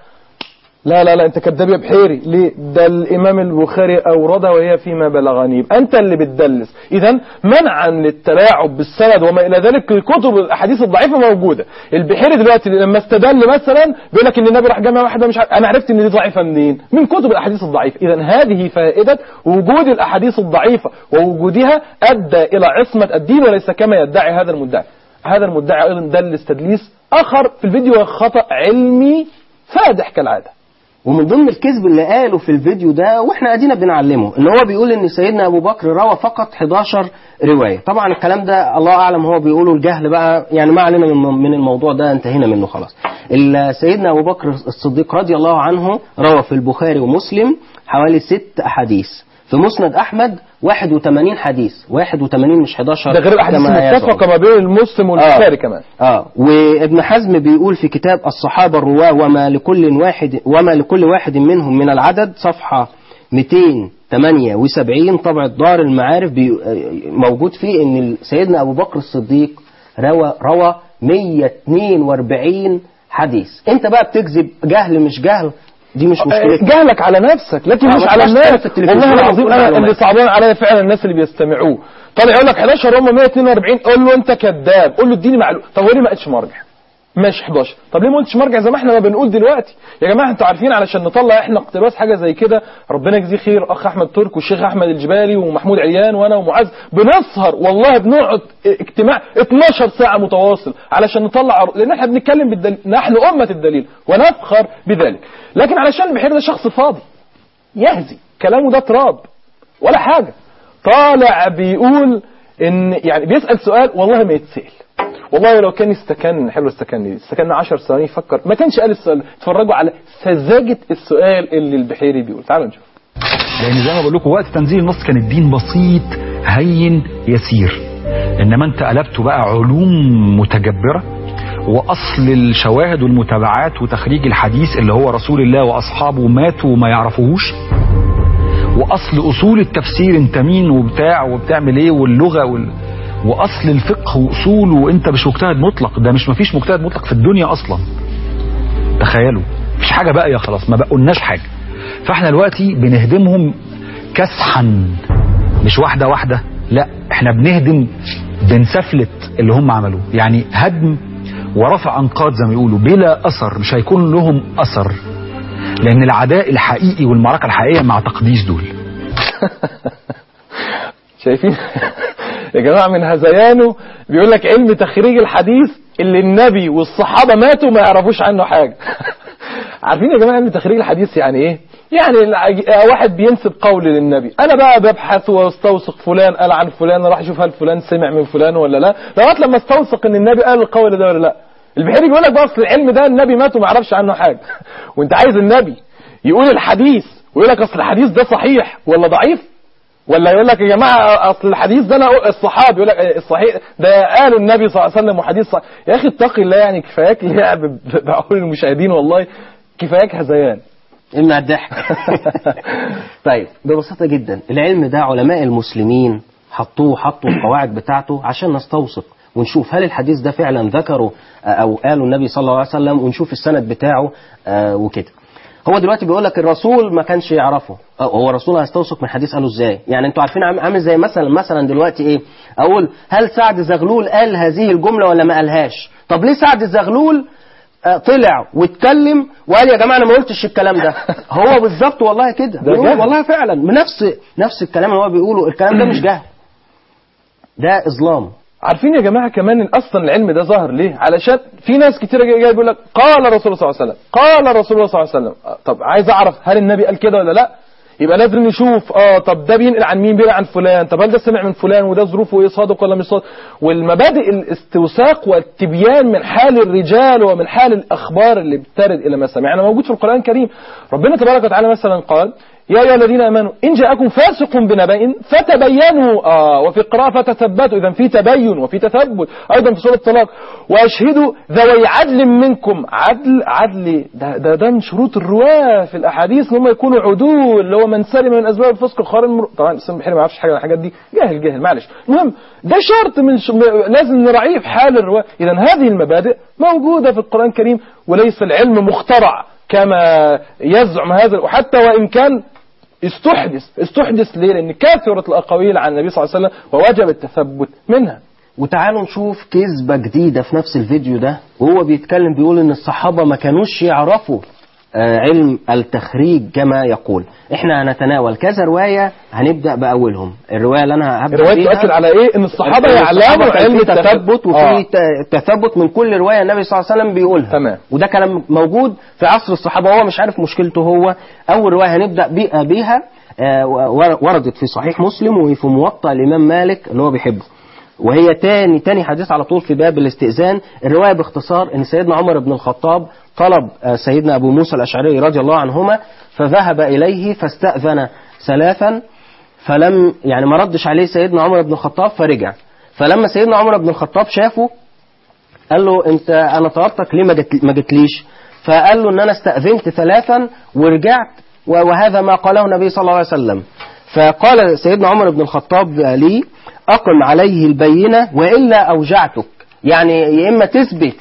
لا لا لا انت كذاب يا بحيري ليه ده الامام البخاري اوردها وهي فيما بلغني يبقى انت اللي بتدلس اذا منعا للتلاعب بالسند وما الى ذلك الكتب الاحاديث الضعيفه موجوده البحيري دلوقتي لما استدل مثلا بيقول لك ان النبي راح جامع واحده مش عارف انا عرفت ان دي ضعيفه منين من كتب الاحاديث الضعيفه اذا هذه فائده وجود الاحاديث الضعيفه ووجودها ادى الى عصمه الدين وليس كما يدعي هذا المدعي هذا المدعي ايضا دلس تدليس اخر في الفيديو خطا علمي فادح كالعاده ومن ضمن الكذب اللي قاله في الفيديو ده واحنا ادينا بنعلمه ان هو بيقول ان سيدنا ابو بكر روى فقط 11 روايه طبعا الكلام ده الله اعلم هو بيقوله الجهل بقى يعني ما علينا من من الموضوع ده انتهينا منه خلاص ال- سيدنا ابو بكر الصديق رضي الله عنه روى في البخاري ومسلم حوالي ست احاديث في مسند احمد 81 حديث 81 مش 11 ده غير الاحاديث كما يزعم. المتفقه ما بين المسلم والبخاري كمان اه وابن حزم بيقول في كتاب الصحابة الرواة وما لكل واحد وما لكل واحد منهم من العدد صفحة 278 طبعة دار المعارف بي موجود فيه ان سيدنا ابو بكر الصديق روى روى 142 حديث انت بقى بتكذب جهل مش جهل دي مش مشكلتك جهلك على نفسك لكن آه، مش ما على تبقاش الناس في التلفزيون والله العظيم وتقول انا اللي معلومات. صعبان عليا فعلا الناس اللي بيستمعوه طالع يقول لك 11 هم 142 قول له انت كذاب قول له اديني معلومه طب هو ليه ما قالش مرجع ماشي 11 طب ليه ما قلتش مرجع زي ما احنا ما بنقول دلوقتي يا جماعه انتوا عارفين علشان نطلع احنا اقتباس حاجه زي كده ربنا يجزيه خير اخ احمد ترك والشيخ احمد الجبالي ومحمود عيان وانا ومعاذ بنسهر والله بنقعد اجتماع 12 ساعه متواصل علشان نطلع لان احنا بنتكلم بالدليل نحن امه الدليل ونفخر بذلك لكن علشان البحير ده شخص فاضي يهزي كلامه ده تراب ولا حاجة طالع بيقول ان يعني بيسأل سؤال والله ما يتسأل والله لو كان استكن حلو استكن دي استكن 10 ثواني يفكر ما كانش قال السؤال اتفرجوا على سذاجة السؤال اللي البحيري بيقول تعالوا نشوف لان زي ما بقول لكم وقت تنزيل النص كان الدين بسيط هين يسير انما انت قلبته بقى علوم متجبره واصل الشواهد والمتابعات وتخريج الحديث اللي هو رسول الله واصحابه ماتوا وما يعرفوهوش واصل اصول التفسير انت مين وبتاع وبتعمل ايه واللغه وال... واصل الفقه واصوله وانت مش مجتهد مطلق ده مش مفيش مجتهد مطلق في الدنيا اصلا تخيلوا مفيش حاجه باقيه خلاص ما بقولناش حاجه فاحنا دلوقتي بنهدمهم كسحا مش واحده واحده لا احنا بنهدم بنسفلت اللي هم عملوه يعني هدم ورفع انقاض زي ما يقولوا بلا اثر مش هيكون لهم اثر لان العداء الحقيقي والمعركه الحقيقيه مع تقديس دول شايفين يا جماعة من هذيانه بيقول لك علم تخريج الحديث اللي النبي والصحابة ماتوا ما يعرفوش عنه حاجة عارفين يا جماعة علم تخريج الحديث يعني ايه يعني الع- واحد بينسب قول للنبي انا بقى ببحث واستوثق فلان قال عن فلان راح اشوف هل فلان سمع من فلان ولا لا لغايه لما استوثق ان النبي قال القول ده ولا لا البحيري بيقول لك بقى اصل العلم ده النبي مات وما يعرفش عنه حاجه وانت عايز النبي يقول الحديث ويقول لك اصل الحديث ده صحيح ولا ضعيف ولا يقول لك يا جماعه اصل الحديث ده انا الصحابي يقول لك الصحيح ده قالوا النبي صلى الله عليه وسلم وحديث صحيح يا اخي اتقي الله يعني كفاياك لعب ب- بعقول المشاهدين والله كفاياك هذيان امنع الضحك طيب ببساطة جدا العلم ده علماء المسلمين حطوه حطوا القواعد بتاعته عشان نستوثق ونشوف هل الحديث ده فعلا ذكره آه، او قاله النبي صلى الله عليه وسلم ونشوف السند بتاعه آه، وكده هو دلوقتي بيقول لك الرسول ما كانش يعرفه أه، هو الرسول هيستوثق من حديث قاله ازاي يعني انتوا عارفين عام- عامل زي مثلا مثلا دلوقتي ايه اقول هل سعد زغلول قال هذه الجمله ولا ما قالهاش طب ليه سعد زغلول آه، طلع واتكلم وقال يا جماعه انا ما قلتش الكلام ده هو بالظبط والله كده بيقول جهل. والله فعلا نفس نفس الكلام اللي هو بيقوله الكلام ده مش جهل ده اظلام عارفين يا جماعه كمان ان اصلا العلم ده ظهر ليه علشان في ناس كتيره جايه بيقول لك قال الرسول صلى الله عليه وسلم قال الرسول صلى الله عليه وسلم آه، طب عايز اعرف هل النبي قال كده ولا لا يبقى لازم نشوف اه طب ده بينقل عن مين بينقل عن فلان طب هل ده سمع من فلان وده ظروفه ايه صادق ولا مش صادق والمبادئ الاستوثاق والتبيان من حال الرجال ومن حال الاخبار اللي بترد الى ما سمعنا موجود في القران الكريم ربنا تبارك وتعالى مثلا قال يا ايها الذين امنوا ان جاءكم فاسق بنبأ فتبينوا آه وفي قراءه فتثبتوا اذا في تبين وفي تثبت ايضا في سوره الطلاق واشهدوا ذوي عدل منكم عدل عدل ده ده, ده من شروط الرواه في الاحاديث ان هم يكونوا عدول اللي هو من سلم من اسباب الفسق الخارج المر... طبعا الاسلام البحيري ما يعرفش حاجه عن الحاجات دي جاهل جاهل معلش المهم ده شرط من ش... لازم نراعيه في حال الرواه اذا هذه المبادئ موجوده في القران الكريم وليس العلم مخترع كما يزعم هذا وحتى وان كان استحدث استحدث ليه لان كثرت الاقاويل عن النبي صلى الله عليه وسلم ووجب التثبت منها وتعالوا نشوف كذبة جديدة في نفس الفيديو ده وهو بيتكلم بيقول ان الصحابة ما كانوش يعرفوا آه، علم التخريج كما يقول احنا هنتناول كذا رواية هنبدأ بأولهم الرواية اللي انا هبدأ الرواية بيها تؤكد على ايه ان الصحابة الصحابة يعلموا كان علم في تثبت التثبت وفي آه. ت- تثبت من كل رواية النبي صلى الله عليه وسلم بيقولها تمام. وده كلام موجود في عصر الصحابة وهو مش عارف مشكلته هو أول رواية هنبدأ بي- بيها آه، ور- وردت في صحيح مسلم وفي موطأ الإمام مالك اللي هو بيحبه وهي تاني تاني حديث على طول في باب الاستئذان الرواية باختصار ان سيدنا عمر بن الخطاب طلب آه، سيدنا ابو موسى الاشعري رضي الله عنهما فذهب اليه فاستأذن ثلاثا فلم يعني ما ردش عليه سيدنا عمر بن الخطاب فرجع فلما سيدنا عمر بن الخطاب شافه قال له انت انا طلبتك ليه ما جت- ما جتليش فقال له ان انا استأذنت ثلاثا ورجعت و- وهذا ما قاله النبي صلى الله عليه وسلم فقال سيدنا عمر بن الخطاب لي أقم عليه البينة وإلا أوجعتك يعني يا إما تثبت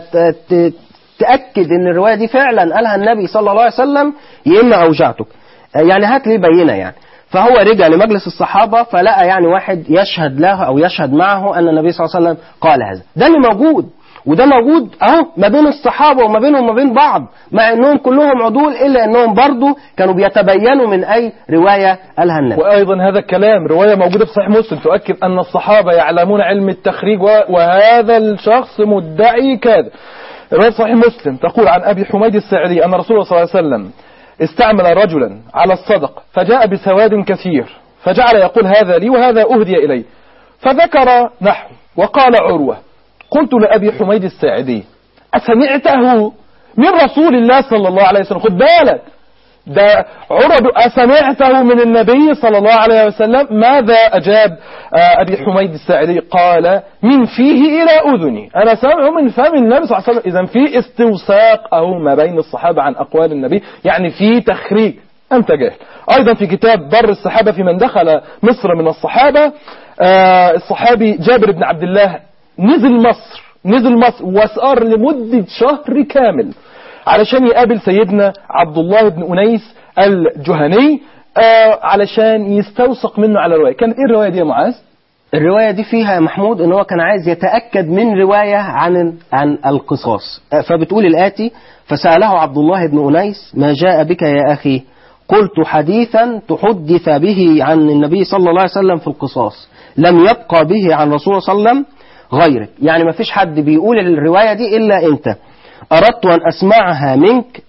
وتأكد أن الرواية دي فعلا قالها النبي صلى الله عليه وسلم يا إما أوجعتك يعني هات لي بينة يعني فهو رجع لمجلس الصحابة فلقى يعني واحد يشهد له أو يشهد معه أن النبي صلى الله عليه وسلم قال هذا ده اللي موجود وده موجود اهو ما بين الصحابه وما بينهم وما بين بعض مع انهم كلهم عدول الا انهم برضو كانوا بيتبينوا من اي روايه قالها النبي وايضا هذا الكلام روايه موجوده في صحيح مسلم تؤكد ان الصحابه يعلمون علم التخريج و- وهذا الشخص مدعي كاذب روايه صحيح مسلم تقول عن ابي حميد الساعدي ان رسول الله صلى الله عليه وسلم استعمل رجلا على الصدق فجاء بسواد كثير فجعل يقول هذا لي وهذا اهدي الي فذكر نحو وقال عروه قلت لابي حميد الساعدي اسمعته من رسول الله صلى الله عليه وسلم خد بالك ده عرض أسمعته من النبي صلى الله عليه وسلم ماذا أجاب آه، أبي حميد الساعدي قال من فيه إلى أذني أنا سامعه من فم النبي صلى الله عليه وسلم إذا في استوثاق أو ما بين الصحابة عن أقوال النبي يعني في تخريج أنت جاهل أيضا في كتاب بر الصحابة في من دخل مصر من الصحابة آه، الصحابي جابر بن عبد الله نزل مصر نزل مصر وسار لمدة شهر كامل علشان يقابل سيدنا عبد الله بن أنيس الجهني آه علشان يستوثق منه على الرواية كانت ايه الرواية دي يا معاذ الرواية دي فيها يا محمود ان هو كان عايز يتأكد من رواية عن عن القصاص فبتقول الآتي فسأله عبد الله بن أنيس ما جاء بك يا أخي قلت حديثا تحدث به عن النبي صلى الله عليه وسلم في القصاص لم يبقى به عن رسول صلى الله عليه وسلم غيرك يعني ما فيش حد بيقول الرواية دي إلا أنت أردت أن أسمعها منك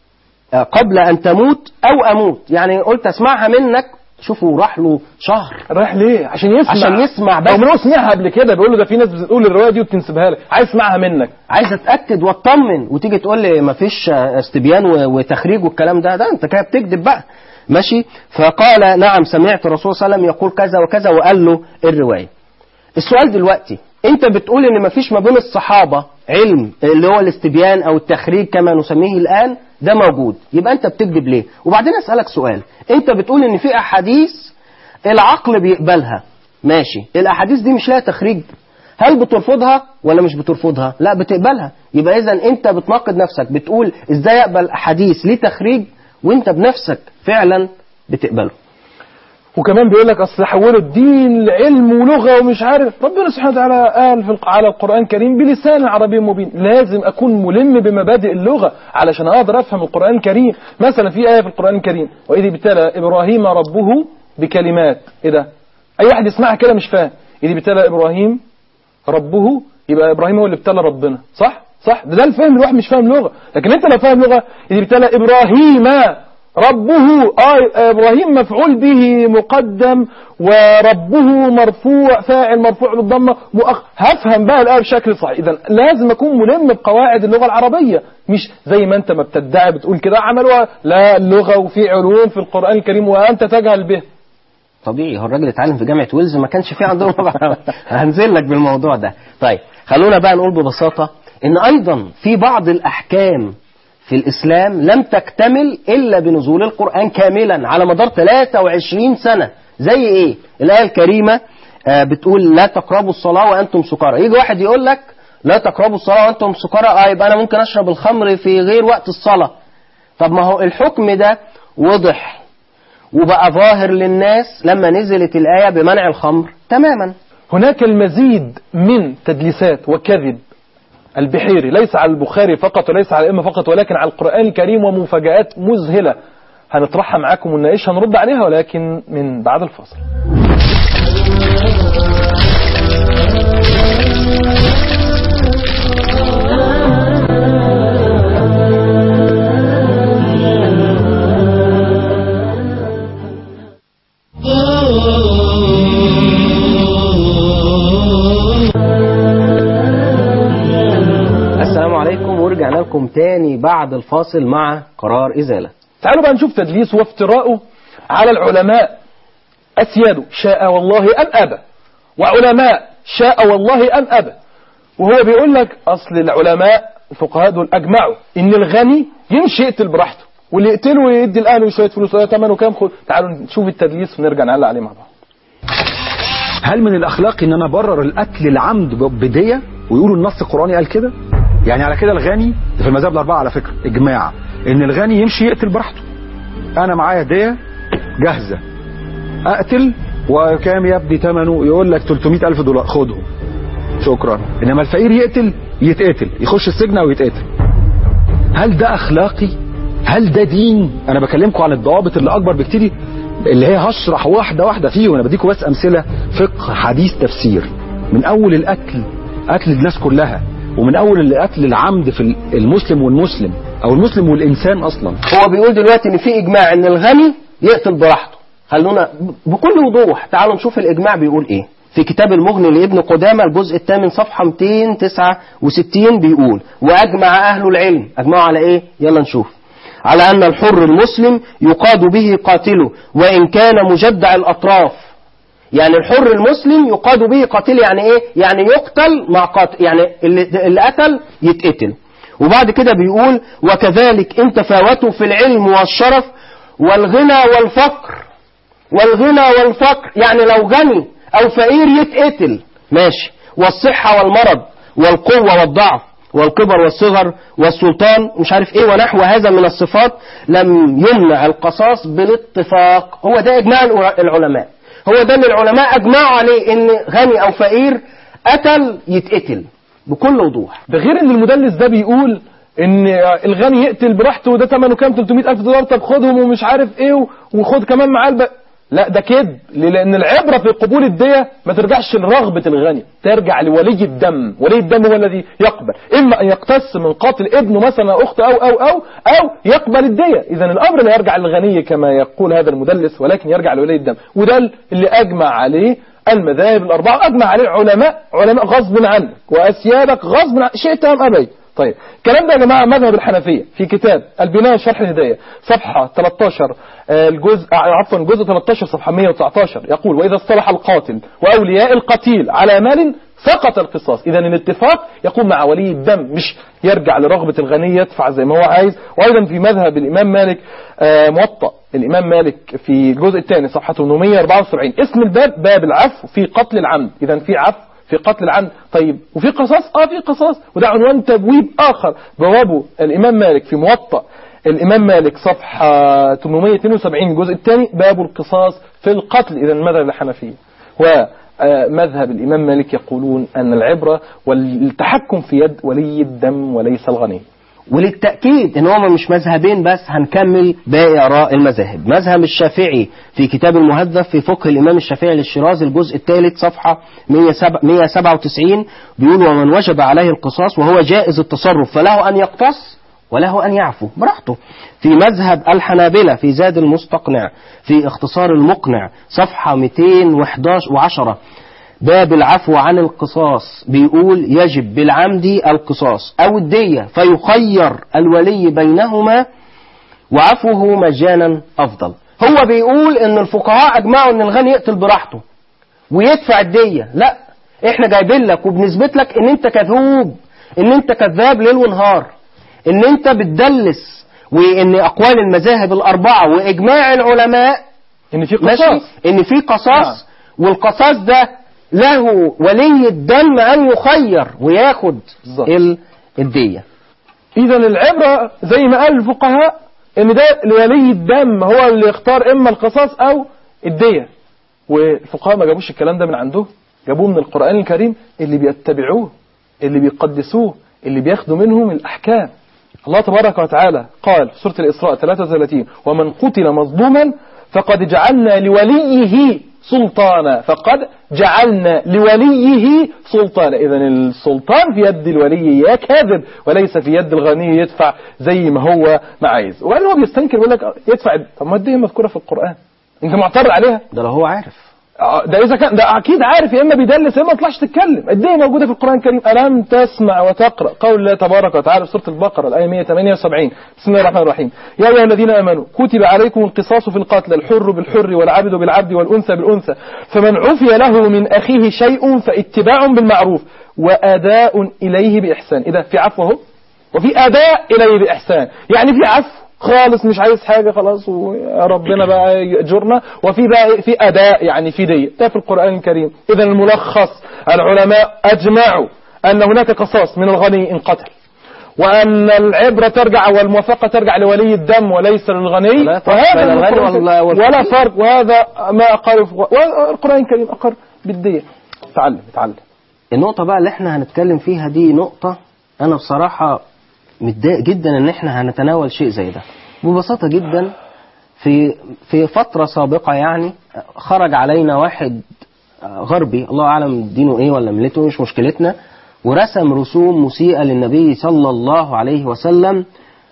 قبل أن تموت أو أموت يعني قلت أسمعها منك شوفوا راح له شهر رايح ليه عشان يسمع عشان يسمع بس. هو من هو سمعها قبل كده بيقول له ده في ناس بتقول الروايه دي وبتنسبها لك عايز اسمعها منك عايز اتاكد واطمن وتيجي تقول لي مفيش استبيان و- وتخريج والكلام ده ده انت كده بتكذب بقى ماشي فقال نعم سمعت الرسول صلى الله عليه وسلم يقول كذا وكذا وقال له الروايه السؤال دلوقتي انت بتقول ان مفيش ما بين الصحابه علم اللي هو الاستبيان او التخريج كما نسميه الان ده موجود يبقى انت بتكذب ليه وبعدين اسالك سؤال انت بتقول ان في احاديث العقل بيقبلها ماشي الاحاديث دي مش لها تخريج هل بترفضها ولا مش بترفضها لا بتقبلها يبقى اذا انت بتناقض نفسك بتقول ازاي اقبل حديث ليه تخريج وانت بنفسك فعلا بتقبله وكمان بيقول لك اصل حولوا الدين لعلم ولغه ومش عارف ربنا سبحانه وتعالى قال في الق- على القران الكريم بلسان عربي مبين لازم اكون ملم بمبادئ اللغه علشان اقدر افهم القران الكريم مثلا في ايه في القران الكريم واذ ابتلى ابراهيم ربه بكلمات ايه ده اي واحد يسمعها كده مش فاهم اذ ابتلى ابراهيم ربه يبقى ابراهيم هو اللي ابتلى ربنا صح صح ده, ده الفهم الواحد مش فاهم لغه لكن انت لو فاهم لغه اذ ابتلى ابراهيم ربه آه ابراهيم مفعول به مقدم وربه مرفوع فاعل مرفوع بالضمه مؤخ هفهم بقى الايه بشكل صحيح اذا لازم اكون ملم بقواعد اللغه العربيه مش زي ما انت ما بتدعي بتقول كده عملوها لا اللغه وفي علوم في القران الكريم وانت تجهل به طبيعي هو الراجل اتعلم في جامعه ويلز ما كانش في عندهم لغه عربية. هنزل لك بالموضوع ده طيب خلونا بقى نقول ببساطه ان ايضا في بعض الاحكام في الاسلام لم تكتمل الا بنزول القران كاملا على مدار 23 سنه زي ايه الايه الكريمه آه، بتقول لا تقربوا الصلاه وانتم سكارى يجي واحد يقول لك لا تقربوا الصلاه وانتم سكارى اه يبقى انا ممكن اشرب الخمر في غير وقت الصلاه طب ما هو الحكم ده وضح وبقى ظاهر للناس لما نزلت الآية بمنع الخمر تماما هناك المزيد من تدليسات وكذب البحيري ليس على البخاري فقط وليس على الأئمة فقط ولكن على القرآن الكريم ومفاجآت مذهلة هنطرحها معاكم ونناقشها نرد عليها ولكن من بعد الفاصل السلام عليكم ورجعنا لكم تاني بعد الفاصل مع قرار إزالة تعالوا بقى نشوف تدليس وافتراءه على العلماء أسياده شاء والله أم أبى وعلماء شاء والله أم أبى وهو بيقول لك أصل العلماء الفقهاء دول أجمعوا إن الغني يمشي يقتل براحته واللي يقتله يدي الأهل شوية فلوس ولا ثمنه كام خد تعالوا نشوف التدليس ونرجع نعلق عليه مع بعض هل من الاخلاق ان انا ابرر القتل العمد بديه ويقولوا النص القراني قال كده يعني على كده الغني في المذاهب الاربعه على فكره اجماع ان الغني يمشي يقتل براحته انا معايا ديه جاهزه اقتل وكام يا ابني ثمنه يقول لك 300 الف دولار خدهم شكرا انما الفقير يقتل يتقتل يخش السجن او يتقتل هل ده اخلاقي هل ده دين انا بكلمكم عن الضوابط اللي اكبر بكتير اللي هي هشرح واحده واحده فيه وانا بديكم بس امثله فقه حديث تفسير من اول القتل قتل الناس كلها ومن اول القتل العمد في المسلم والمسلم او المسلم والانسان اصلا هو بيقول دلوقتي ان في اجماع ان الغني يقتل براحته خلونا ب- بكل وضوح تعالوا نشوف الاجماع بيقول ايه في كتاب المغني لابن قدامة الجزء الثامن صفحة 269 بيقول وأجمع أهل العلم أجمعوا على إيه؟ يلا نشوف على أن الحر المسلم يقاد به قاتله وإن كان مجدع الأطراف يعني الحر المسلم يقاد به قاتل يعني ايه يعني يقتل مع قاتل يعني اللي, اللي قتل يتقتل وبعد كده بيقول وكذلك ان تفاوتوا في العلم والشرف والغنى والفقر والغنى والفقر يعني لو غني او فقير يتقتل ماشي والصحة والمرض والقوة والضعف والكبر والصغر والسلطان مش عارف ايه ونحو هذا من الصفات لم يمنع القصاص بالاتفاق هو ده اجماع العلماء هو ده اللي العلماء اجمعوا عليه ان غني او فقير قتل يتقتل بكل وضوح ده غير ان المدلس ده بيقول ان الغني يقتل براحته وده ثمنه كام 300 الف دولار طب خدهم ومش عارف ايه و- وخد كمان معاه الب... لا ده كذب ليه؟ لان العبره في قبول الديه ما ترجعش لرغبه الغني ترجع لولي الدم ولي الدم هو الذي يقبل اما ان يقتص من قاتل ابنه مثلا أو اخته او او او او يقبل الديه اذا الامر لا يرجع للغني كما يقول هذا المدلس ولكن يرجع لولي الدم وده اللي اجمع عليه المذاهب الاربعه اجمع عليه علماء علماء غصب عنك واسيادك غصب عن شئت ام ابيت طيب الكلام ده يا جماعه مذهب الحنفيه في كتاب البناء شرح الهدايه صفحه 13 آه، الجزء آه، عفوا الجزء 13 صفحه 119 يقول واذا اصطلح القاتل واولياء القتيل على مال سقط القصاص اذا الاتفاق يقوم مع ولي الدم مش يرجع لرغبه الغني يدفع زي ما هو عايز وايضا في مذهب الامام مالك آه، موطأ الامام مالك في الجزء الثاني صفحه 874 اسم الباب باب العفو في قتل العمد اذا في عفو في قتل العمد طيب وفي قصاص اه في قصاص وده عنوان تبويب اخر بوابه الامام مالك في موطأ الامام مالك صفحه 872 الجزء الثاني باب القصاص في القتل اذا المذهب الحنفيه ومذهب الامام مالك يقولون ان العبره والتحكم في يد ولي الدم وليس الغني وللتأكيد ان هما مش مذهبين بس هنكمل باقي آراء المذاهب مذهب الشافعي في كتاب المهذب في فقه الإمام الشافعي للشيرازي الجزء الثالث صفحة 197 بيقول ومن وجب عليه القصاص وهو جائز التصرف فله أن يقتص وله أن يعفو براحته في مذهب الحنابلة في زاد المستقنع في اختصار المقنع صفحة 211 وعشرة باب العفو عن القصاص بيقول يجب بالعمد القصاص أو الدية فيخير الولي بينهما وعفوه مجانا أفضل هو بيقول إن الفقهاء أجمعوا إن الغني يقتل براحته ويدفع الدية لا إحنا جايبين لك وبنثبت لك إن أنت كذوب إن أنت كذاب ليل ونهار إن أنت بتدلس وإن أقوال المذاهب الأربعة وإجماع العلماء ان في ماشي قصاص ان في قصاص والقصاص ده له ولي الدم ان يخير وياخد بالظبط. ال- الديه اذا العبره زي ما قال الفقهاء ان ده لولي الدم هو اللي يختار اما القصاص او الديه والفقهاء ما جابوش الكلام ده من عندهم جابوه من القران الكريم اللي بيتبعوه اللي بيقدسوه اللي بياخدوا منهم الاحكام الله تبارك وتعالى قال في سوره الاسراء 33 ومن قتل مظلوما فقد جعلنا لوليه سلطانا فقد جعلنا لوليه سلطانا اذا السلطان في يد الولي يا كاذب وليس في يد الغني يدفع زي ما هو ما عايز وقال هو بيستنكر يقول لك يدفع طب ما الديه مذكوره في القران انت معترض عليها ده لو هو عارف آه، ده اذا كان ده اكيد عارف يا اما بيدلس يا اما ما طلعش تتكلم الديه موجوده في القران الكريم الم تسمع وتقرا قول الله تبارك وتعالى في سوره البقره الايه 178 بسم الله الرحمن الرحيم يا ايها الذين امنوا كتب عليكم القصاص في القتل الحر بالحر والعبد بالعبد والانثى بالانثى فمن عفي له من اخيه شيء فاتباع بالمعروف واداء اليه باحسان اذا في عفو اهو وفي اداء اليه باحسان يعني في عفو خالص مش عايز حاجه خلاص ويا ربنا بقى يأجرنا وفي بقى في اداء يعني في دية ده في القران الكريم اذا الملخص العلماء اجمعوا ان هناك قصاص من الغني ان قتل وان العبره ترجع والموافقه ترجع لولي الدم وليس للغني ولا فرق بين الغني القرآن ولا- الكريم. والفقير. ولا فرق وهذا ما اقر والقران الكريم اقر بالديه تعلم تعلم النقطه بقى اللي احنا هنتكلم فيها دي نقطه انا بصراحه متضايق جدا ان احنا هنتناول شيء زي ده ببساطه جدا في في فتره سابقه يعني خرج علينا واحد غربي الله اعلم دينه ايه ولا ملته مش مشكلتنا ورسم رسوم مسيئه للنبي صلى الله عليه وسلم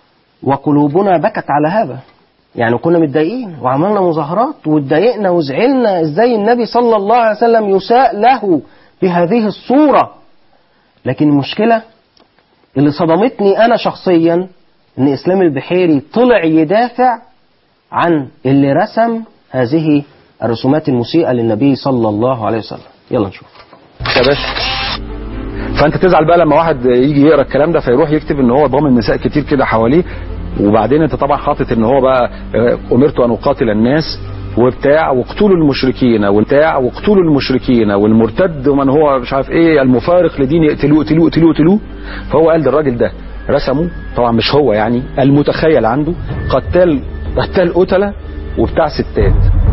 وقلوبنا بكت على هذا يعني كنا متضايقين وعملنا مظاهرات واتضايقنا وزعلنا ازاي النبي صلى الله عليه وسلم يساء له بهذه الصورة لكن المشكلة اللي صدمتني أنا شخصيا إن إسلام البحيري طلع يدافع عن اللي رسم هذه الرسومات المسيئة للنبي صلى الله عليه وسلم يلا نشوف يا باشا فانت تزعل بقى لما واحد يجي يقرا الكلام ده فيروح يكتب ان هو ضامن نساء كتير كده حواليه وبعدين انت طبعا حاطط ان هو بقى آه، امرت ان اقاتل الناس وبتاع واقتلوا المشركين وبتاع واقتلوا المشركين والمرتد ومن هو مش عارف ايه المفارق لدين يقتلوه اقتلوه اقتلوه اقتلوه فهو قال للراجل ده رسمه طبعا مش هو يعني المتخيل عنده قتال قتال قتله وبتاع ستات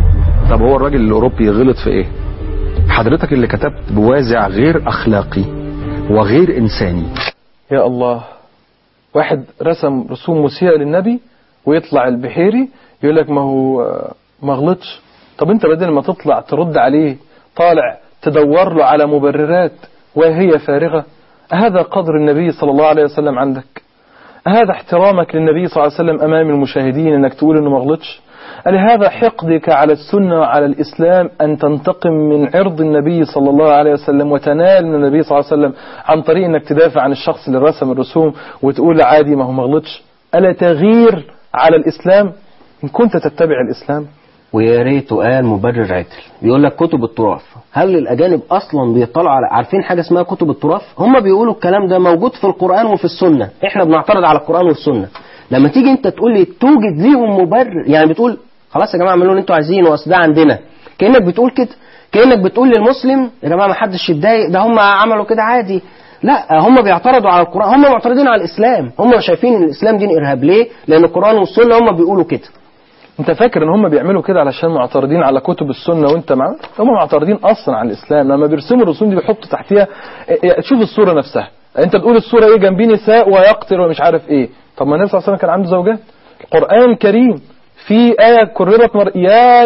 طب هو الراجل الاوروبي غلط في ايه حضرتك اللي كتبت بوازع غير اخلاقي وغير انساني يا الله واحد رسم رسوم مسيئة للنبي ويطلع البحيري يقول لك ما هو آه، ما غلطش طب انت بدل ما تطلع ترد عليه طالع تدور له على مبررات وهي فارغة هذا قدر النبي صلى الله عليه وسلم عندك هذا احترامك للنبي صلى الله عليه وسلم أمام المشاهدين أنك تقول أنه ما غلطش لهذا حقدك على السنة وعلى الإسلام أن تنتقم من عرض النبي صلى الله عليه وسلم وتنال من النبي صلى الله عليه وسلم عن طريق أنك تدافع عن الشخص اللي رسم الرسوم وتقول عادي ما هو ما غلطش ألا تغير على الإسلام إن كنت تتبع الإسلام ويا ريته قال مبرر عتل بيقول لك كتب التراث هل الاجانب اصلا بيطلعوا على عارفين حاجه اسمها كتب التراث هم بيقولوا الكلام ده موجود في القران وفي السنه احنا بنعترض على القران والسنه لما تيجي انت تقول لي توجد ليهم مبرر يعني بتقول خلاص يا جماعه اعملوا اللي انتوا عايزينه اصل ده عندنا كانك بتقول كده كانك بتقول للمسلم يا جماعه ما حدش يتضايق ده هم عملوا كده عادي لا هم بيعترضوا على القران هم معترضين على الاسلام هم شايفين ان الاسلام دين ارهاب ليه لان القران والسنه هم بيقولوا كده انت فاكر ان هم بيعملوا كده علشان معترضين على كتب السنه وانت معاهم هم معترضين اصلا على الاسلام لما بيرسموا الرسوم دي بيحطوا تحتيها اه، اه، شوف الصوره نفسها انت بتقول الصوره ايه جنبيه نساء ويقتل ومش عارف ايه طب ما النبي صلى الله عليه وسلم كان عنده زوجات القران الكريم في ايه كررت مر... يا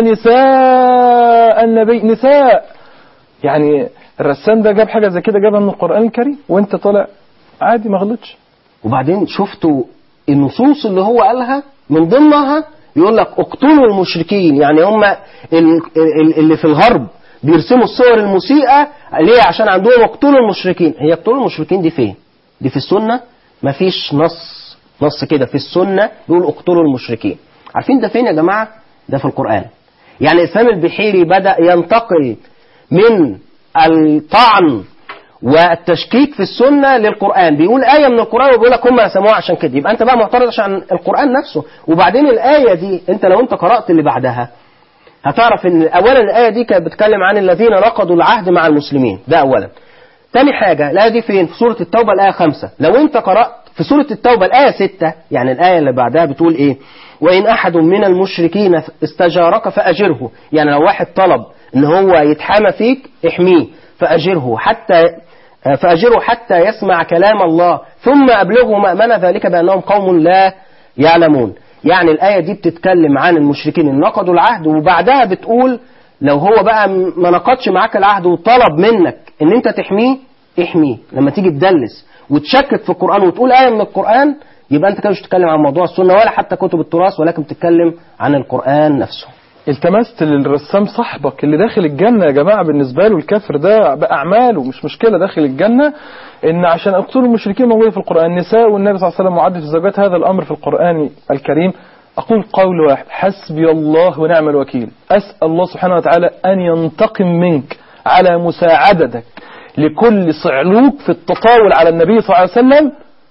نساء النبي نساء يعني الرسام ده جاب حاجه زي كده جابها من القران الكريم وانت طالع عادي ما غلطش وبعدين شفتوا النصوص اللي هو قالها من ضمنها يقول لك اقتلوا المشركين يعني هم ال- ال- اللي في الغرب بيرسموا الصور المسيئة ليه عشان عندهم اقتلوا المشركين هي اقتلوا المشركين دي فين دي في السنة مفيش نص نص كده في السنة بيقول اقتلوا المشركين عارفين ده فين يا جماعة ده في القرآن يعني إسلام البحيري بدأ ينتقل من الطعن والتشكيك في السنه للقران بيقول ايه من القران وبيقول لك هم رسموها عشان كده يبقى انت بقى معترض عشان القران نفسه وبعدين الايه دي انت لو انت قرات اللي بعدها هتعرف ان اولا الايه دي كانت بتتكلم عن الذين نقضوا العهد مع المسلمين ده اولا تاني حاجة الآية دي فين؟ في سورة التوبة الآية خمسة لو أنت قرأت في سورة التوبة الآية ستة يعني الآية اللي بعدها بتقول إيه؟ وإن أحد من المشركين استجارك فأجره يعني لو واحد طلب إن هو يتحامى فيك احميه فأجره حتى فأجره حتى يسمع كلام الله ثم أبلغه مأمن ذلك بأنهم قوم لا يعلمون يعني الآية دي بتتكلم عن المشركين اللي نقضوا العهد وبعدها بتقول لو هو بقى ما نقضش معاك العهد وطلب منك ان انت تحميه احميه لما تيجي تدلس وتشكك في القرآن وتقول آية من القرآن يبقى انت كده مش بتتكلم عن موضوع السنة ولا حتى كتب التراث ولكن بتتكلم عن القرآن نفسه التمست للرسام صاحبك اللي داخل الجنة يا جماعة بالنسبة له الكافر ده بأعماله مش مشكلة داخل الجنة إن عشان اقتلوا المشركين موجودة في القرآن النساء والنبي صلى الله عليه وسلم معدل في الزوجات هذا الأمر في القرآن الكريم أقول قول واحد حسبي الله ونعم الوكيل أسأل الله سبحانه وتعالى أن ينتقم منك على مساعدتك لكل صعلوك في التطاول على النبي صلى الله عليه وسلم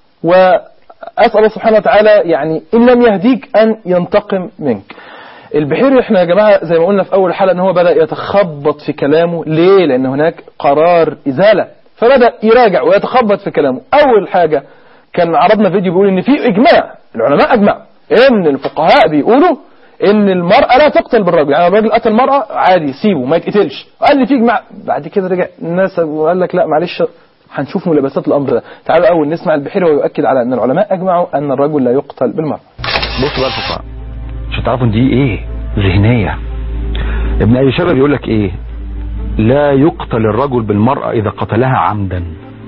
وأسأل الله سبحانه وتعالى يعني إن لم يهديك أن ينتقم منك البحيري احنا يا جماعة زي ما قلنا في أول حلقة ان هو بدأ يتخبط في كلامه ليه لأن هناك قرار إزالة فبدأ يراجع ويتخبط في كلامه أول حاجة كان عرضنا فيديو بيقول ان في إجماع العلماء أجمعوا ان الفقهاء بيقولوا ان المرأة لا تقتل بالرجل يعني الراجل قتل المرأة عادي سيبه ما يتقتلش قال لي في إجماع بعد كده رجع الناس وقال لك لا معلش هنشوف ملابسات الأمر ده تعالوا أول نسمع البحيري ويؤكد على أن العلماء أجمعوا أن الرجل لا يقتل بالمرأة بصوا بقى الفقهاء عشان تعرفوا ان دي ايه ذهنيه ابن ابي شيبه بيقول لك ايه لا يقتل الرجل بالمراه اذا قتلها عمدا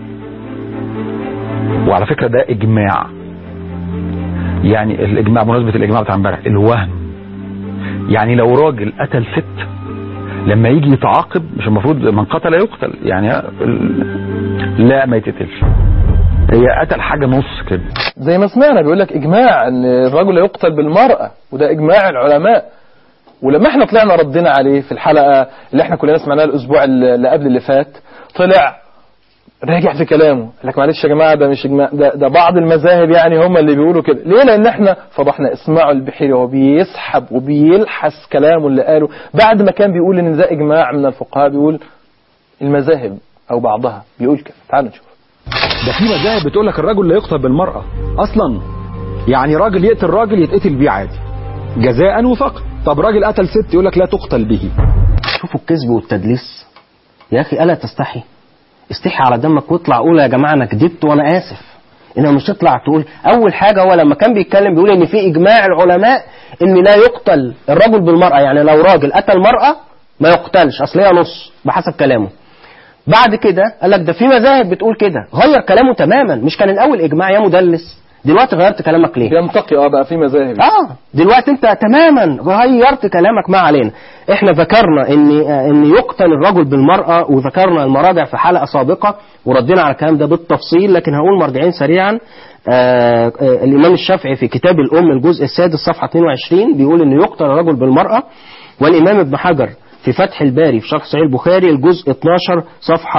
وعلى فكره ده اجماع يعني الاجماع بمناسبه الاجماع بتاع امبارح الوهم يعني لو راجل قتل ست لما يجي يتعاقب مش المفروض من قتل يقتل يعني ال- لا ما يتقتلش هي قتل حاجه نص كده زي ما سمعنا بيقول لك إجماع أن الرجل لا يقتل بالمرأة وده إجماع العلماء ولما احنا طلعنا ردنا عليه في الحلقة اللي احنا كلنا سمعناها الأسبوع اللي قبل اللي فات طلع راجع في كلامه قال لك معلش يا جماعة ده مش إجماع ده, ده بعض المذاهب يعني هم اللي بيقولوا كده ليه لأن احنا فضحنا اسمعوا البحيري وهو بيسحب وبيلحس كلامه اللي قاله بعد ما كان بيقول ان ده إجماع من الفقهاء بيقول المذاهب أو بعضها بيقول كده تعالوا نشوف ده في مذاهب بتقول لك الرجل لا يقتل بالمرأة أصلا يعني راجل يقتل راجل يتقتل بيه عادي جزاء وفقط طب راجل قتل ست يقول لك لا تقتل به شوفوا الكذب والتدليس يا اخي الا تستحي استحي على دمك واطلع قول يا جماعه انا كذبت وانا اسف انما مش تطلع تقول اول حاجه هو لما كان بيتكلم بيقول ان في اجماع العلماء ان لا يقتل الرجل بالمراه يعني لو راجل قتل مراه ما يقتلش اصل هي نص بحسب كلامه بعد كده قال لك ده في مذاهب بتقول كده غير كلامه تماما مش كان الاول اجماع يا مدلس دلوقتي غيرت كلامك ليه بينتقي اه بقى في مذاهب اه دلوقتي انت تماما غيرت كلامك ما علينا احنا ذكرنا ان ان يقتل الرجل بالمراه وذكرنا المراجع في حلقه سابقه وردينا على الكلام ده بالتفصيل لكن هقول مرجعين سريعا آه آه الامام الشافعي في كتاب الام الجزء السادس صفحه 22 بيقول ان يقتل الرجل بالمراه والامام ابن حجر في فتح الباري في شرح صحيح البخاري الجزء 12 صفحه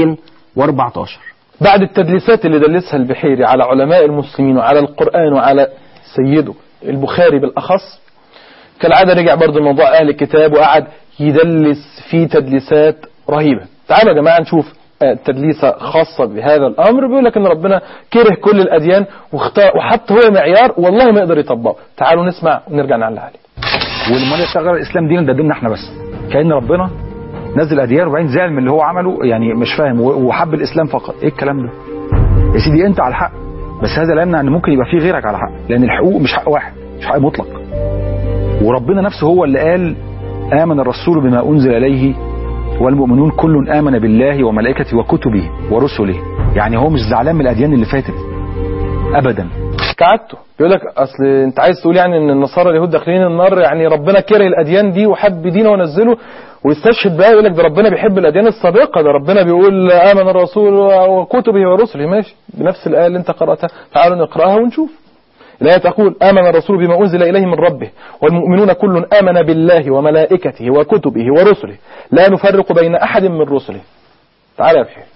214 بعد التدليسات اللي دلسها البحيري على علماء المسلمين وعلى القرآن وعلى سيده البخاري بالأخص كالعادة رجع برضه الموضوع أهل الكتاب وقعد يدلس فيه تدليسات رهيبة تعالوا يا جماعة نشوف آه، تدليسة خاصة بهذا الأمر بيقول لك إن ربنا كره كل الأديان واختار وحط هو معيار والله ما يقدر يطبقه تعالوا نسمع ونرجع نعلق عليه والمال يشتغل الاسلام دين ده ديننا احنا بس كان ربنا نزل اديان وبعدين زعل من اللي هو عمله يعني مش فاهم و- وحب الاسلام فقط ايه الكلام ده يا سيدي انت على الحق بس هذا لا يمنع ان ممكن يبقى في غيرك على حق لان الحقوق مش حق واحد مش حق مطلق وربنا نفسه هو اللي قال امن الرسول بما انزل اليه والمؤمنون كل امن بالله وملائكته وكتبه ورسله يعني هو مش زعلان من الاديان اللي فاتت ابدا كعادته بيقول لك اصل انت عايز تقول يعني ان النصارى اليهود داخلين النار يعني ربنا كره الاديان دي وحب دينه ونزله ويستشهد بقى يقول لك ده ربنا بيحب الاديان السابقه ده ربنا بيقول امن الرسول وكتبه ورسله ماشي بنفس الايه اللي انت قراتها تعالوا نقراها ونشوف الآية تقول آمن الرسول بما أنزل إليه من ربه والمؤمنون كل آمن بالله وملائكته وكتبه ورسله لا نفرق بين أحد من رسله تعالى يا بحير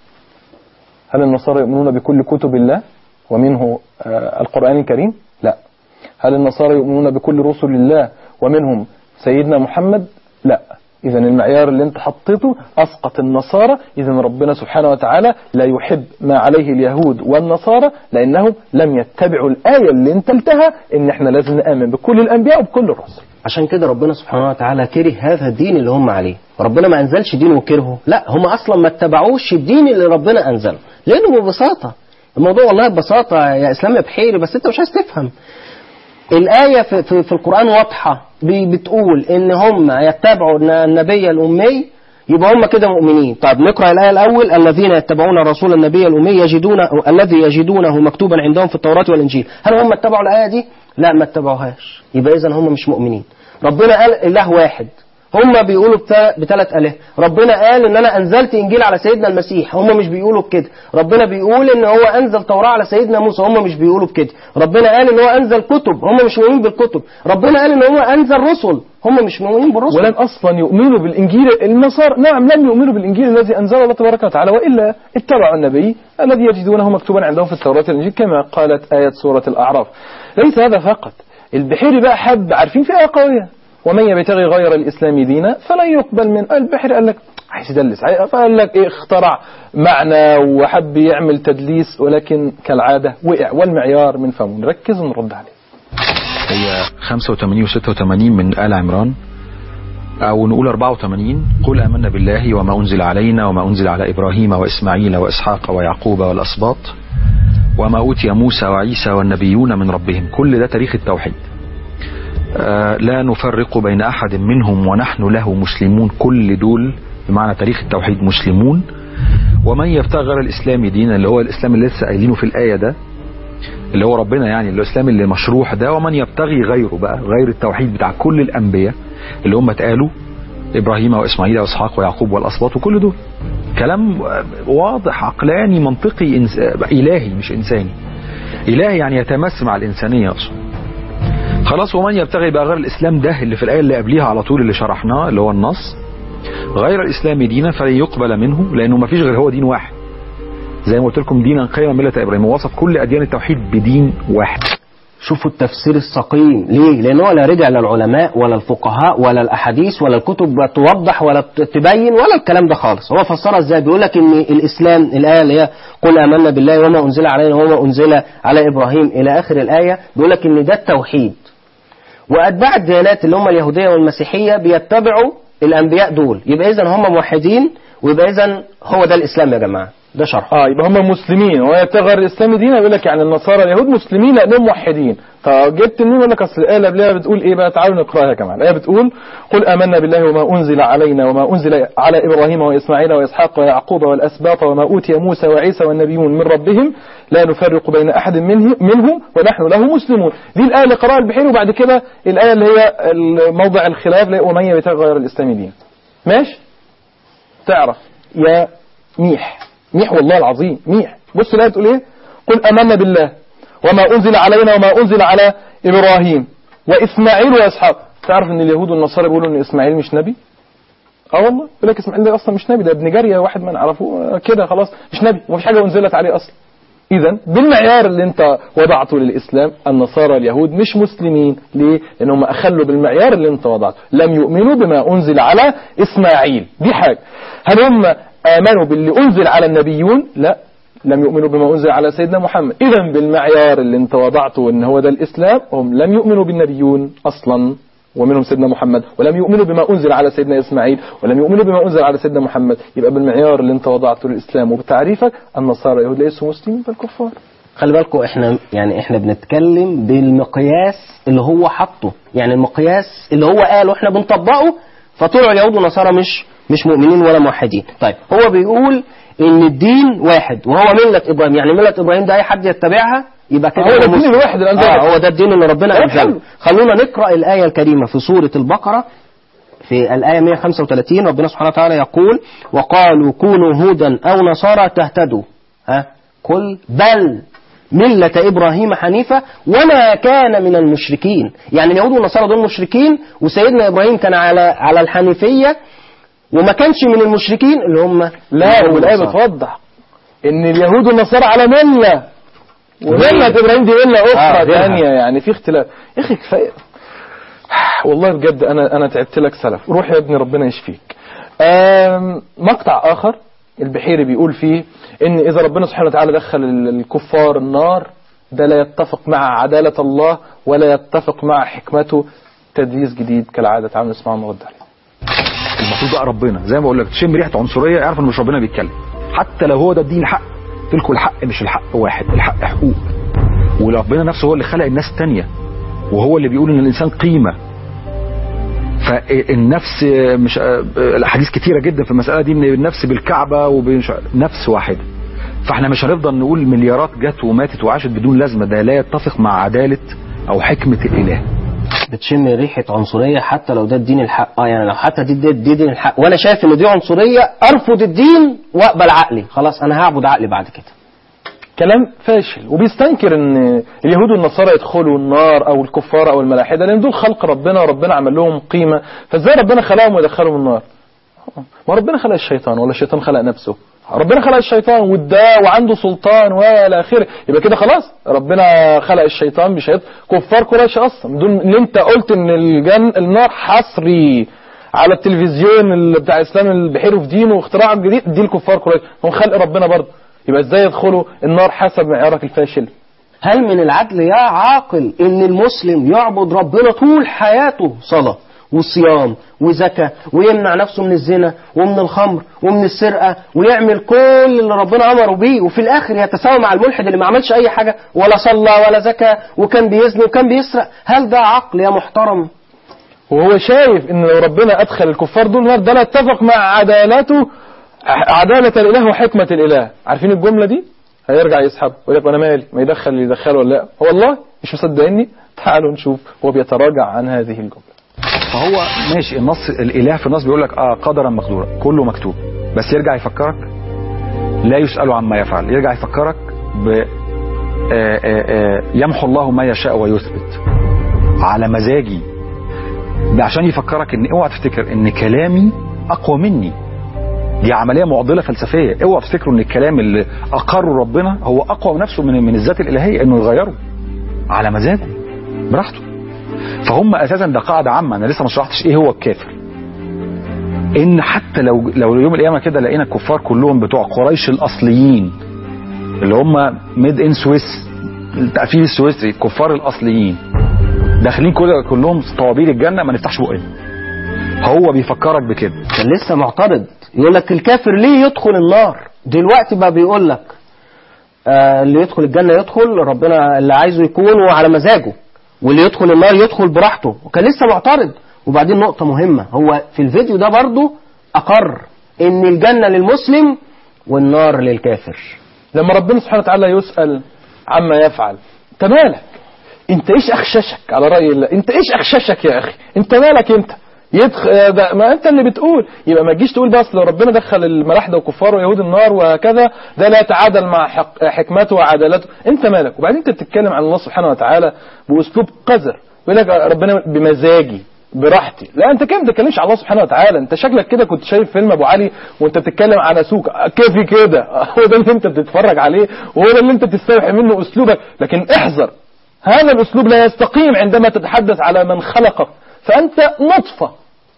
هل النصارى يؤمنون بكل كتب الله ومنه آه، القرآن الكريم لا هل النصارى يؤمنون بكل رسل الله ومنهم سيدنا محمد لا إذا المعيار اللي أنت حطيته أسقط النصارى إذا ربنا سبحانه وتعالى لا يحب ما عليه اليهود والنصارى لأنهم لم يتبعوا الآية اللي أنت قلتها إن إحنا لازم نآمن بكل الأنبياء وبكل الرسل عشان كده ربنا سبحانه وتعالى كره هذا الدين اللي هم عليه ربنا ما انزلش دين وكرهه لا هم اصلا ما اتبعوش الدين اللي ربنا انزله لانه ببساطه الموضوع والله ببساطه يا اسلام يا بحيري بس انت مش عايز تفهم الآية في, في, في القرآن واضحة بي- بتقول إن هم يتبعوا الن- النبي الأمي يبقى هم كده مؤمنين طب نقرأ الآية الأول الذين يتبعون الرسول النبي الأمي يجدون الذي يجدونه مكتوبا عندهم في التوراة والإنجيل هل هم اتبعوا الآية دي؟ لا ما اتبعوهاش يبقى إذا هم مش مؤمنين ربنا قال إله واحد هم بيقولوا بثلاث آلاف ربنا قال ان انا انزلت انجيل على سيدنا المسيح هم مش بيقولوا بكده ربنا بيقول ان هو انزل توراة على سيدنا موسى هم مش بيقولوا بكده ربنا قال ان هو انزل كتب هم مش مؤمنين بالكتب ربنا قال ان هو انزل رسل هم مش مؤمنين بالرسل ولم اصلا يؤمنوا بالانجيل النصارى نعم لم يؤمنوا بالانجيل الذي انزله الله تبارك وتعالى والا اتبعوا النبي الذي يجدونه مكتوبا عندهم في التوراه والانجيل كما قالت ايه سوره الاعراف ليس هذا فقط البحيري بقى حب عارفين في ايه قويه ومن يبتغي غير الاسلام دينا فلن يقبل من البحر قال لك عايز يدلس عايز- فقال لك ايه اخترع معنى وحب يعمل تدليس ولكن كالعاده وقع والمعيار من فمه نركز ونرد عليه هي 85 و 86 من آل عمران أو نقول 84 قل آمنا بالله وما أنزل علينا وما أنزل على إبراهيم وإسماعيل وإسحاق ويعقوب والأسباط وما أوتي موسى وعيسى والنبيون من ربهم كل ده تاريخ التوحيد آه، لا نفرق بين أحد منهم ونحن له مسلمون كل دول بمعنى تاريخ التوحيد مسلمون ومن يبتغي غير الإسلام دينا اللي هو الإسلام اللي لسه قايلينه في الآية ده اللي هو ربنا يعني اللي هو الاسلام اللي مشروح ده ومن يبتغي غيره بقى غير التوحيد بتاع كل الانبياء اللي هم اتقالوا ابراهيم واسماعيل واسحاق ويعقوب والاسباط وكل دول كلام واضح عقلاني منطقي إنس... الهي مش انساني الهي يعني يتمس مع الانسانيه اصلا خلاص ومن يبتغي بقى غير الاسلام ده اللي في الايه اللي قبليها على طول اللي شرحناه اللي هو النص غير الاسلام دينا فلن يقبل منه لانه ما فيش غير هو دين واحد زي ما قلت لكم دينا قيما مله ابراهيم ووصف كل اديان التوحيد بدين واحد شوفوا التفسير السقيم ليه لان هو لا رجع لا العلماء ولا الفقهاء ولا الاحاديث ولا الكتب توضح ولا تبين ولا الكلام ده خالص هو فسرها ازاي بيقول لك ان الاسلام الايه اللي هي قل امنا بالله وما انزل علينا وما انزل على ابراهيم الى اخر الايه بيقول لك ان ده التوحيد واتباع الديانات اللي هم اليهوديه والمسيحيه بيتبعوا الانبياء دول يبقى اذا هم موحدين ويبقى اذا هو ده الاسلام يا جماعه ده شرح اه يبقى هم مسلمين ويتغير الاسلام دينا يقول لك يعني النصارى اليهود مسلمين لانهم موحدين فجبت منين يقول لك اصل الايه اللي قبلها بتقول ايه بقى تعالوا نقراها كمان الايه بتقول قل امنا بالله وما انزل علينا وما انزل على ابراهيم واسماعيل واسحاق ويعقوب والاسباط وما اوتي موسى وعيسى والنبيون من ربهم لا نفرق بين احد منه منهم ونحن له مسلمون دي الايه اللي قراها البحيري وبعد كده الايه اللي هي موضع الخلاف اللي هي ومن يبتغي غير الاسلام دين ماشي تعرف يا ميح ميح والله العظيم ميح بص الآية تقول ايه قل أمنا بالله وما أنزل علينا وما أنزل على إبراهيم وإسماعيل وإسحاق تعرف ان اليهود والنصارى بيقولوا ان إسماعيل مش نبي اه والله يقول لك إسماعيل ده أصلا مش نبي ده ابن جارية واحد ما نعرفه كده خلاص مش نبي ومفيش حاجة أنزلت عليه أصلا إذا بالمعيار اللي أنت وضعته للإسلام النصارى اليهود مش مسلمين ليه؟ لأنهم أخلوا بالمعيار اللي أنت وضعته لم يؤمنوا بما أنزل على إسماعيل دي حاجة هل هم آمنوا باللي أنزل على النبيون لا لم يؤمنوا بما أنزل على سيدنا محمد إذا بالمعيار اللي أنت وضعته أن هو ده الإسلام هم لم يؤمنوا بالنبيون أصلا ومنهم سيدنا محمد ولم يؤمنوا بما أنزل على سيدنا إسماعيل ولم يؤمنوا بما أنزل على سيدنا محمد يبقى بالمعيار اللي أنت وضعته للإسلام وبتعريفك النصارى اليهود ليسوا مسلمين بل كفار خلي بالكم احنا يعني احنا بنتكلم بالمقياس اللي هو حاطه يعني المقياس اللي هو قاله احنا بنطبقه فطلعوا اليهود والنصارى مش مش مؤمنين ولا موحدين طيب هو بيقول ان الدين واحد وهو مله ابراهيم يعني مله ابراهيم ده اي حد يتبعها يبقى كده هو ده يبقى الدين مسلم. الواحد اللي أنزله. اه هو ده الدين اللي ربنا طيب انزله حلو. خلونا نقرا الايه الكريمه في سوره البقره في الآية 135 ربنا سبحانه وتعالى يقول وقالوا كونوا هودا أو نصارى تهتدوا ها قل بل ملة إبراهيم حنيفة وما كان من المشركين يعني اليهود والنصارى دول مشركين وسيدنا إبراهيم كان على على الحنيفية وما كانش من المشركين اللي هم لا اليهود والآية والنصارى. بتوضح ان اليهود والنصارى على ملة وملة ابراهيم دي ملة آه، اخرى غيرها. ثانية يعني في اختلاف يا اخي كفاية والله بجد انا انا تعبت لك سلف روح يا ابني ربنا يشفيك آم، مقطع اخر البحيري بيقول فيه ان اذا ربنا سبحانه وتعالى دخل ال- الكفار النار ده لا يتفق مع عدالة الله ولا يتفق مع حكمته تدليس جديد كالعادة تعالوا نسمعه ونرد عليه المفروض بقى ربنا زي ما بقول لك تشم ريحه عنصريه اعرف ان مش ربنا بيتكلم حتى لو هو ده الدين الحق تلكوا الحق مش الحق واحد الحق حقوق وربنا نفسه هو اللي خلق الناس تانية وهو اللي بيقول ان الانسان قيمه فالنفس مش الاحاديث كتيره جدا في المساله دي ان النفس بالكعبه وبنفس واحده فاحنا مش هنفضل نقول مليارات جت وماتت وعاشت بدون لازمه ده لا يتفق مع عداله او حكمه الاله بتشم ريحة عنصرية حتى لو ده الدين الحق اه يعني لو حتى دي, دي, دي دين الحق وانا شايف ان دي عنصرية ارفض الدين واقبل عقلي خلاص انا هعبد عقلي بعد كده كلام فاشل وبيستنكر ان اليهود والنصارى يدخلوا النار او الكفار او الملاحده لان دول خلق ربنا وربنا عمل لهم قيمه فازاي ربنا خلقهم ويدخلهم النار ما ربنا خلق الشيطان ولا الشيطان خلق نفسه ربنا خلق الشيطان واداه وعنده سلطان والى اخره يبقى كده خلاص ربنا خلق الشيطان بشيط كفار قريش اصلا دول اللي انت قلت ان الجن النار حصري على التلفزيون اللي بتاع اسلام البحيري في دينه واختراعه الجديد دي الكفار قريش هم خلق ربنا برضه يبقى ازاي يدخلوا النار حسب معيارك الفاشل هل من العدل يا عاقل ان المسلم يعبد ربنا طول حياته صلاة وصيام وزكاة ويمنع نفسه من الزنا ومن الخمر ومن السرقة ويعمل كل اللي ربنا أمره بيه وفي الآخر يتساوى مع الملحد اللي ما عملش أي حاجة ولا صلى ولا زكى وكان بيزني وكان بيسرق هل ده عقل يا محترم وهو شايف ان لو ربنا ادخل الكفار دول النار ده لا اتفق مع عدالته عدالة الاله وحكمة الاله عارفين الجملة دي هيرجع يسحب ويقول لك انا مالي ما يدخل اللي يدخله ولا لا هو والله مش مصدقني تعالوا نشوف هو بيتراجع عن هذه الجملة فهو ماشي النص الاله في النص بيقول لك اه قدرا مقدورا كله مكتوب بس يرجع يفكرك لا يسأل عما يفعل يرجع يفكرك ب آه، آه، آه، يمحو الله ما يشاء ويثبت على مزاجي ده عشان يفكرك ان اوعى تفتكر ان كلامي اقوى مني دي عمليه معضله فلسفيه اوعى تفتكروا ان الكلام اللي اقره ربنا هو اقوى من نفسه من من الذات الالهيه انه يغيره على مزاجه براحته فهم اساسا ده قاعده عامه انا لسه ما شرحتش ايه هو الكافر ان حتى لو لو يوم القيامه كده لقينا الكفار كلهم بتوع قريش الاصليين اللي هم ميد ان سويس التقفيل السويسري الكفار الاصليين داخلين كل كلهم طوابير الجنه ما نفتحش بقنا هو بيفكرك بكده كان لسه معترض يقول لك الكافر ليه يدخل النار دلوقتي بقى بيقول لك آه اللي يدخل الجنة يدخل ربنا اللي عايزه يكون وعلى مزاجه واللي يدخل النار يدخل براحته وكان لسه معترض وبعدين نقطة مهمة هو في الفيديو ده برضو أقر إن الجنة للمسلم والنار للكافر لما ربنا سبحانه وتعالى يسأل عما يفعل انت مالك انت ايش اخششك على رأي الله انت ايش اخششك يا اخي انت مالك انت يدخل ده ما انت اللي بتقول يبقى ما تجيش تقول بس لو ربنا دخل الملاحده وكفار ويهود النار وهكذا ده لا يتعادل مع حق حكمته وعدالته انت مالك وبعدين انت بتتكلم عن الله سبحانه وتعالى باسلوب قذر يقول لك ربنا بمزاجي براحتي لا انت كده ما بتتكلمش على الله سبحانه وتعالى انت شكلك كده كنت شايف فيلم ابو علي وانت بتتكلم على سوق كيفي كده هو ده اللي انت بتتفرج عليه وهو ده اللي انت بتستوحي منه اسلوبك لكن احذر هذا الاسلوب لا يستقيم عندما تتحدث على من خلقك فانت نطفه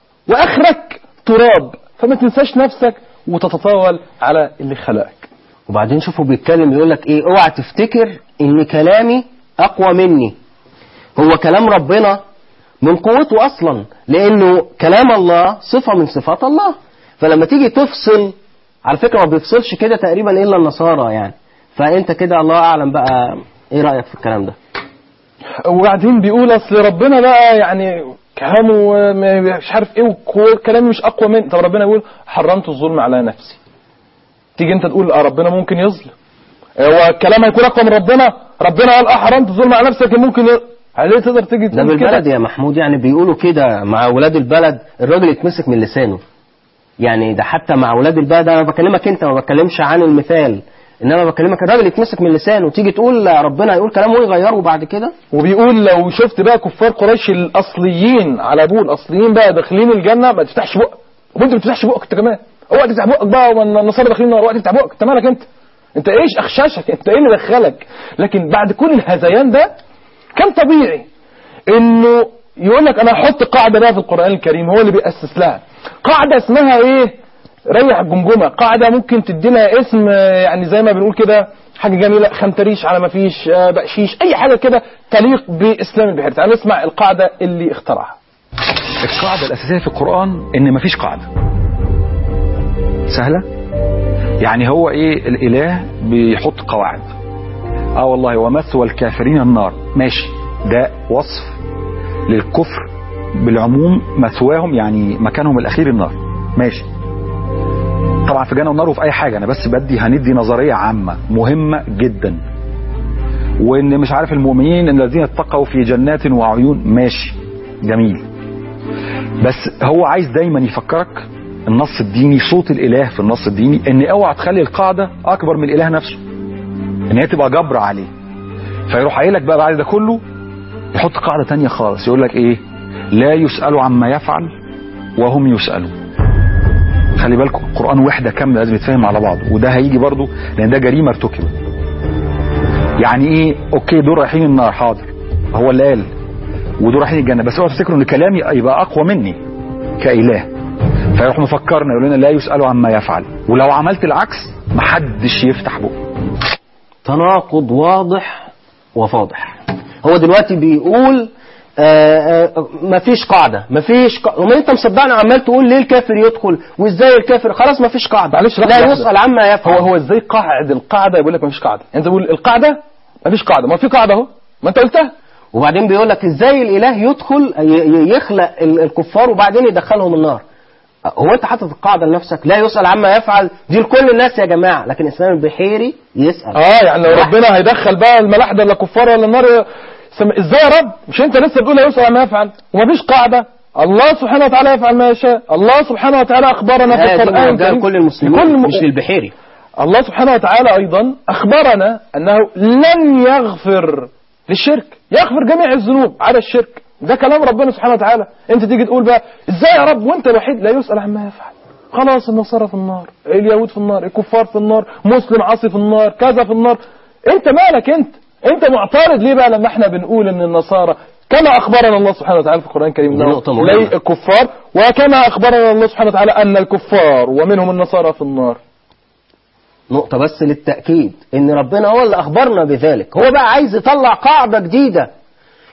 واخرك تراب فما تنساش نفسك وتتطاول على اللي خلقك وبعدين شوفوا بيتكلم يقول لك ايه اوعى تفتكر ان كلامي اقوى مني هو كلام ربنا من قوته اصلا لانه كلام الله صفه من صفات الله فلما تيجي تفصل على فكره ما بيفصلش كده تقريبا الا النصارى يعني فانت كده الله اعلم بقى ايه رايك في الكلام ده وبعدين بيقول اصل ربنا بقى يعني كلامه مش عارف ايه وكلامي مش اقوى من طب ربنا يقول حرمت الظلم على نفسي تيجي انت تقول اه ربنا ممكن يظلم هو الكلام هيكون اقوى من ربنا ربنا قال اه حرمت الظلم على نفسي لكن ممكن ي... هل تقدر تيجي ده تقول بالبلد كده يا محمود يعني بيقولوا كده مع ولاد البلد الراجل يتمسك من لسانه يعني ده حتى مع ولاد البلد انا بكلمك انت ما بكلمش عن المثال انما بكلمك الراجل يتمسك من لسانه تيجي تقول ربنا يقول كلام ويغيره بعد كده وبيقول لو شفت بقى كفار قريش الاصليين على ابوه الاصليين بقى داخلين الجنه ما تفتحش بقك وانت ما تفتحش بقك انت كمان اوعى تفتح بقك بقى والنصارى داخلين النار اوعى تفتح بقك انت مالك انت انت ايش اخشاشك انت ايه اللي دخلك لكن بعد كل الهذيان ده كان طبيعي انه يقول لك انا هحط قاعده بقى في القران الكريم هو اللي بيأسس لها قاعده اسمها ايه ريح الجمجمه قاعده ممكن تدي لها اسم آه، يعني زي ما بنقول كده حاجه جميله خنتريش على ما فيش آه، بقشيش اي حاجه كده تليق باسلام البحيري تعالوا نسمع القاعده اللي اخترعها القاعدة الأساسية في القرآن إن مفيش قاعدة سهلة يعني هو إيه الإله بيحط قواعد آه والله ومثوى الكافرين النار ماشي ده وصف للكفر بالعموم مثواهم يعني مكانهم الأخير النار ماشي طبعا في جنة ونار وفي أي حاجة أنا بس بدي هندي نظرية عامة مهمة جدا وإن مش عارف المؤمنين الذين اتقوا في جنات وعيون ماشي جميل بس هو عايز دايما يفكرك النص الديني صوت الاله في النص الديني ان اوعى تخلي القاعده اكبر من الاله نفسه ان هي تبقى جبر عليه فيروح قايل لك بقى بعد ده كله يحط قاعده تانية خالص يقول لك ايه لا يسالوا عما يفعل وهم يسالون خلي بالكم القران وحده كامله لازم يتفهم على بعضه وده هيجي برضه لان ده جريمه ارتكبت يعني ايه اوكي دول رايحين النار حاضر هو اللي قال ودول رايحين الجنه بس اوعوا تفتكروا ان كلامي يبقى اقوى مني كاله فيروح مفكرنا يقول لنا لا يسالوا عما يفعل ولو عملت العكس محدش يفتح بقه تناقض واضح وفاضح هو دلوقتي بيقول آه، آه، مفيش قاعدة مفيش قاعدة وما انت مصدقني عمال تقول ليه الكافر يدخل وازاي الكافر خلاص مفيش قاعدة معلش لحظة لا واحدة. يسأل عما يفعل هو هو ازاي قاعد القاعده يقول لك مفيش قاعده انت بتقول القاعده مفيش قاعده ما في قاعده اهو ما انت قلتها وبعدين بيقول لك ازاي الاله يدخل ي- ي- يخلق ال- الكفار وبعدين يدخلهم النار هو انت حاطط القاعده لنفسك لا يسال عما يفعل دي لكل الناس يا جماعه لكن اسلام البحيري يسال اه يعني لو ربنا هيدخل بقى الملاحده ولا كفار ولا النار سم... ازاي يا رب مش انت لسه بتقول لا يسأل عما يفعل ومفيش قاعده الله سبحانه وتعالى يفعل ما يشاء الله سبحانه وتعالى اخبرنا في لا دي القران موجهة الكريم لكل المسلمين لكل م- مش للبحيري الله سبحانه وتعالى ايضا اخبرنا انه لن يغفر للشرك يغفر جميع الذنوب على الشرك ده كلام ربنا سبحانه وتعالى انت تيجي تقول بقى ازاي يا رب وانت الوحيد لا يسأل عما يفعل خلاص النصارى في النار اليهود في النار الكفار في النار مسلم عاصي في النار كذا في النار انت مالك انت انت معترض ليه بقى لما احنا بنقول ان النصارى كما اخبرنا الله سبحانه وتعالى في القران الكريم دي إنه نقطة مهمة. لي- الكفار وكما اخبرنا الله سبحانه وتعالى ان الكفار ومنهم النصارى في النار نقطة بس للتأكيد إن ربنا هو اللي أخبرنا بذلك هو بقى عايز يطلع قاعدة جديدة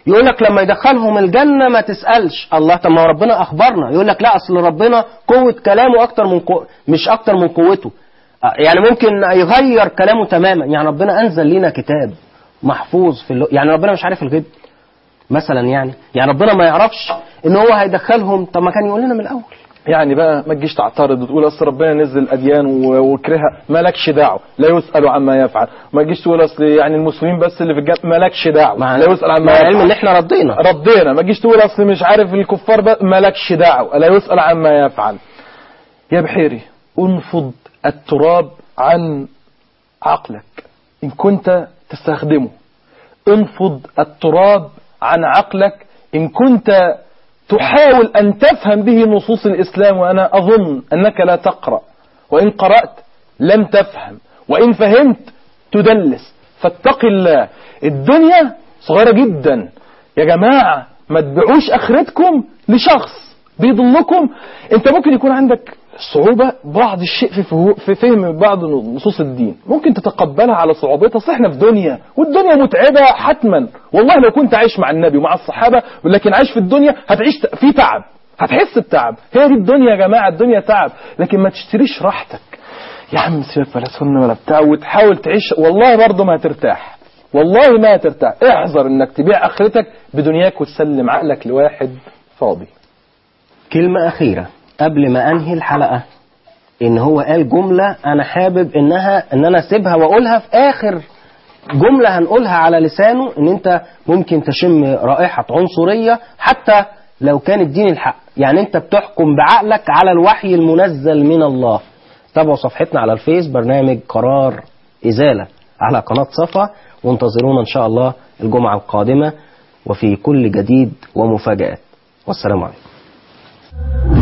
يقول لك لما يدخلهم الجنة ما تسألش الله طب ما هو ربنا أخبرنا يقول لك لا أصل ربنا قوة كلامه أكتر من قو... مش أكتر من قوته آه، يعني ممكن يغير كلامه تماما يعني ربنا أنزل لنا كتاب محفوظ في اللو... يعني ربنا مش عارف الغيب مثلا يعني يعني ربنا ما يعرفش ان هو هيدخلهم طب ما كان يقول لنا من الاول يعني بقى ما تجيش تعترض وتقول اصل ربنا نزل الاديان و- وكرهها مالكش دعوه لا يسال عما يفعل ما تجيش تقول اصل يعني المسلمين بس اللي في الجنه مالكش دعوه مع لا يسال عما مع العلم يفعل ان احنا ردينا ردينا ما تجيش تقول اصل مش عارف الكفار بقى مالكش دعوه لا يسال عما يفعل يا بحيري انفض التراب عن عقلك ان كنت تستخدمه انفض التراب عن عقلك ان كنت تحاول ان تفهم به نصوص الاسلام وانا اظن انك لا تقرا وان قرات لم تفهم وان فهمت تدلس فاتق الله الدنيا صغيره جدا يا جماعه ما تبيعوش اخرتكم لشخص بيضلكم انت ممكن يكون عندك صعوبة بعض الشيء في, فهو في فهم بعض نصوص الدين ممكن تتقبلها على صعوبتها اصل احنا في دنيا والدنيا متعبة حتما والله لو كنت عايش مع النبي ومع الصحابة ولكن عايش في الدنيا هتعيش ت- في تعب هتحس بتعب هي دي الدنيا يا جماعة الدنيا تعب لكن ما تشتريش راحتك يا عم سيبك ولا سنة ولا بتاع وتحاول تعيش والله برضه ما هترتاح والله ما هترتاح احذر انك تبيع اخرتك بدنياك وتسلم عقلك لواحد فاضي كلمة أخيرة قبل ما أنهي الحلقة إن هو قال جملة أنا حابب إنها إن أنا أسيبها وأقولها في آخر جملة هنقولها على لسانه إن أنت ممكن تشم رائحة عنصرية حتى لو كان الدين الحق يعني أنت بتحكم بعقلك على الوحي المنزل من الله تابعوا صفحتنا على الفيس برنامج قرار إزالة على قناة صفا وانتظرونا إن شاء الله الجمعة القادمة وفي كل جديد ومفاجآت والسلام عليكم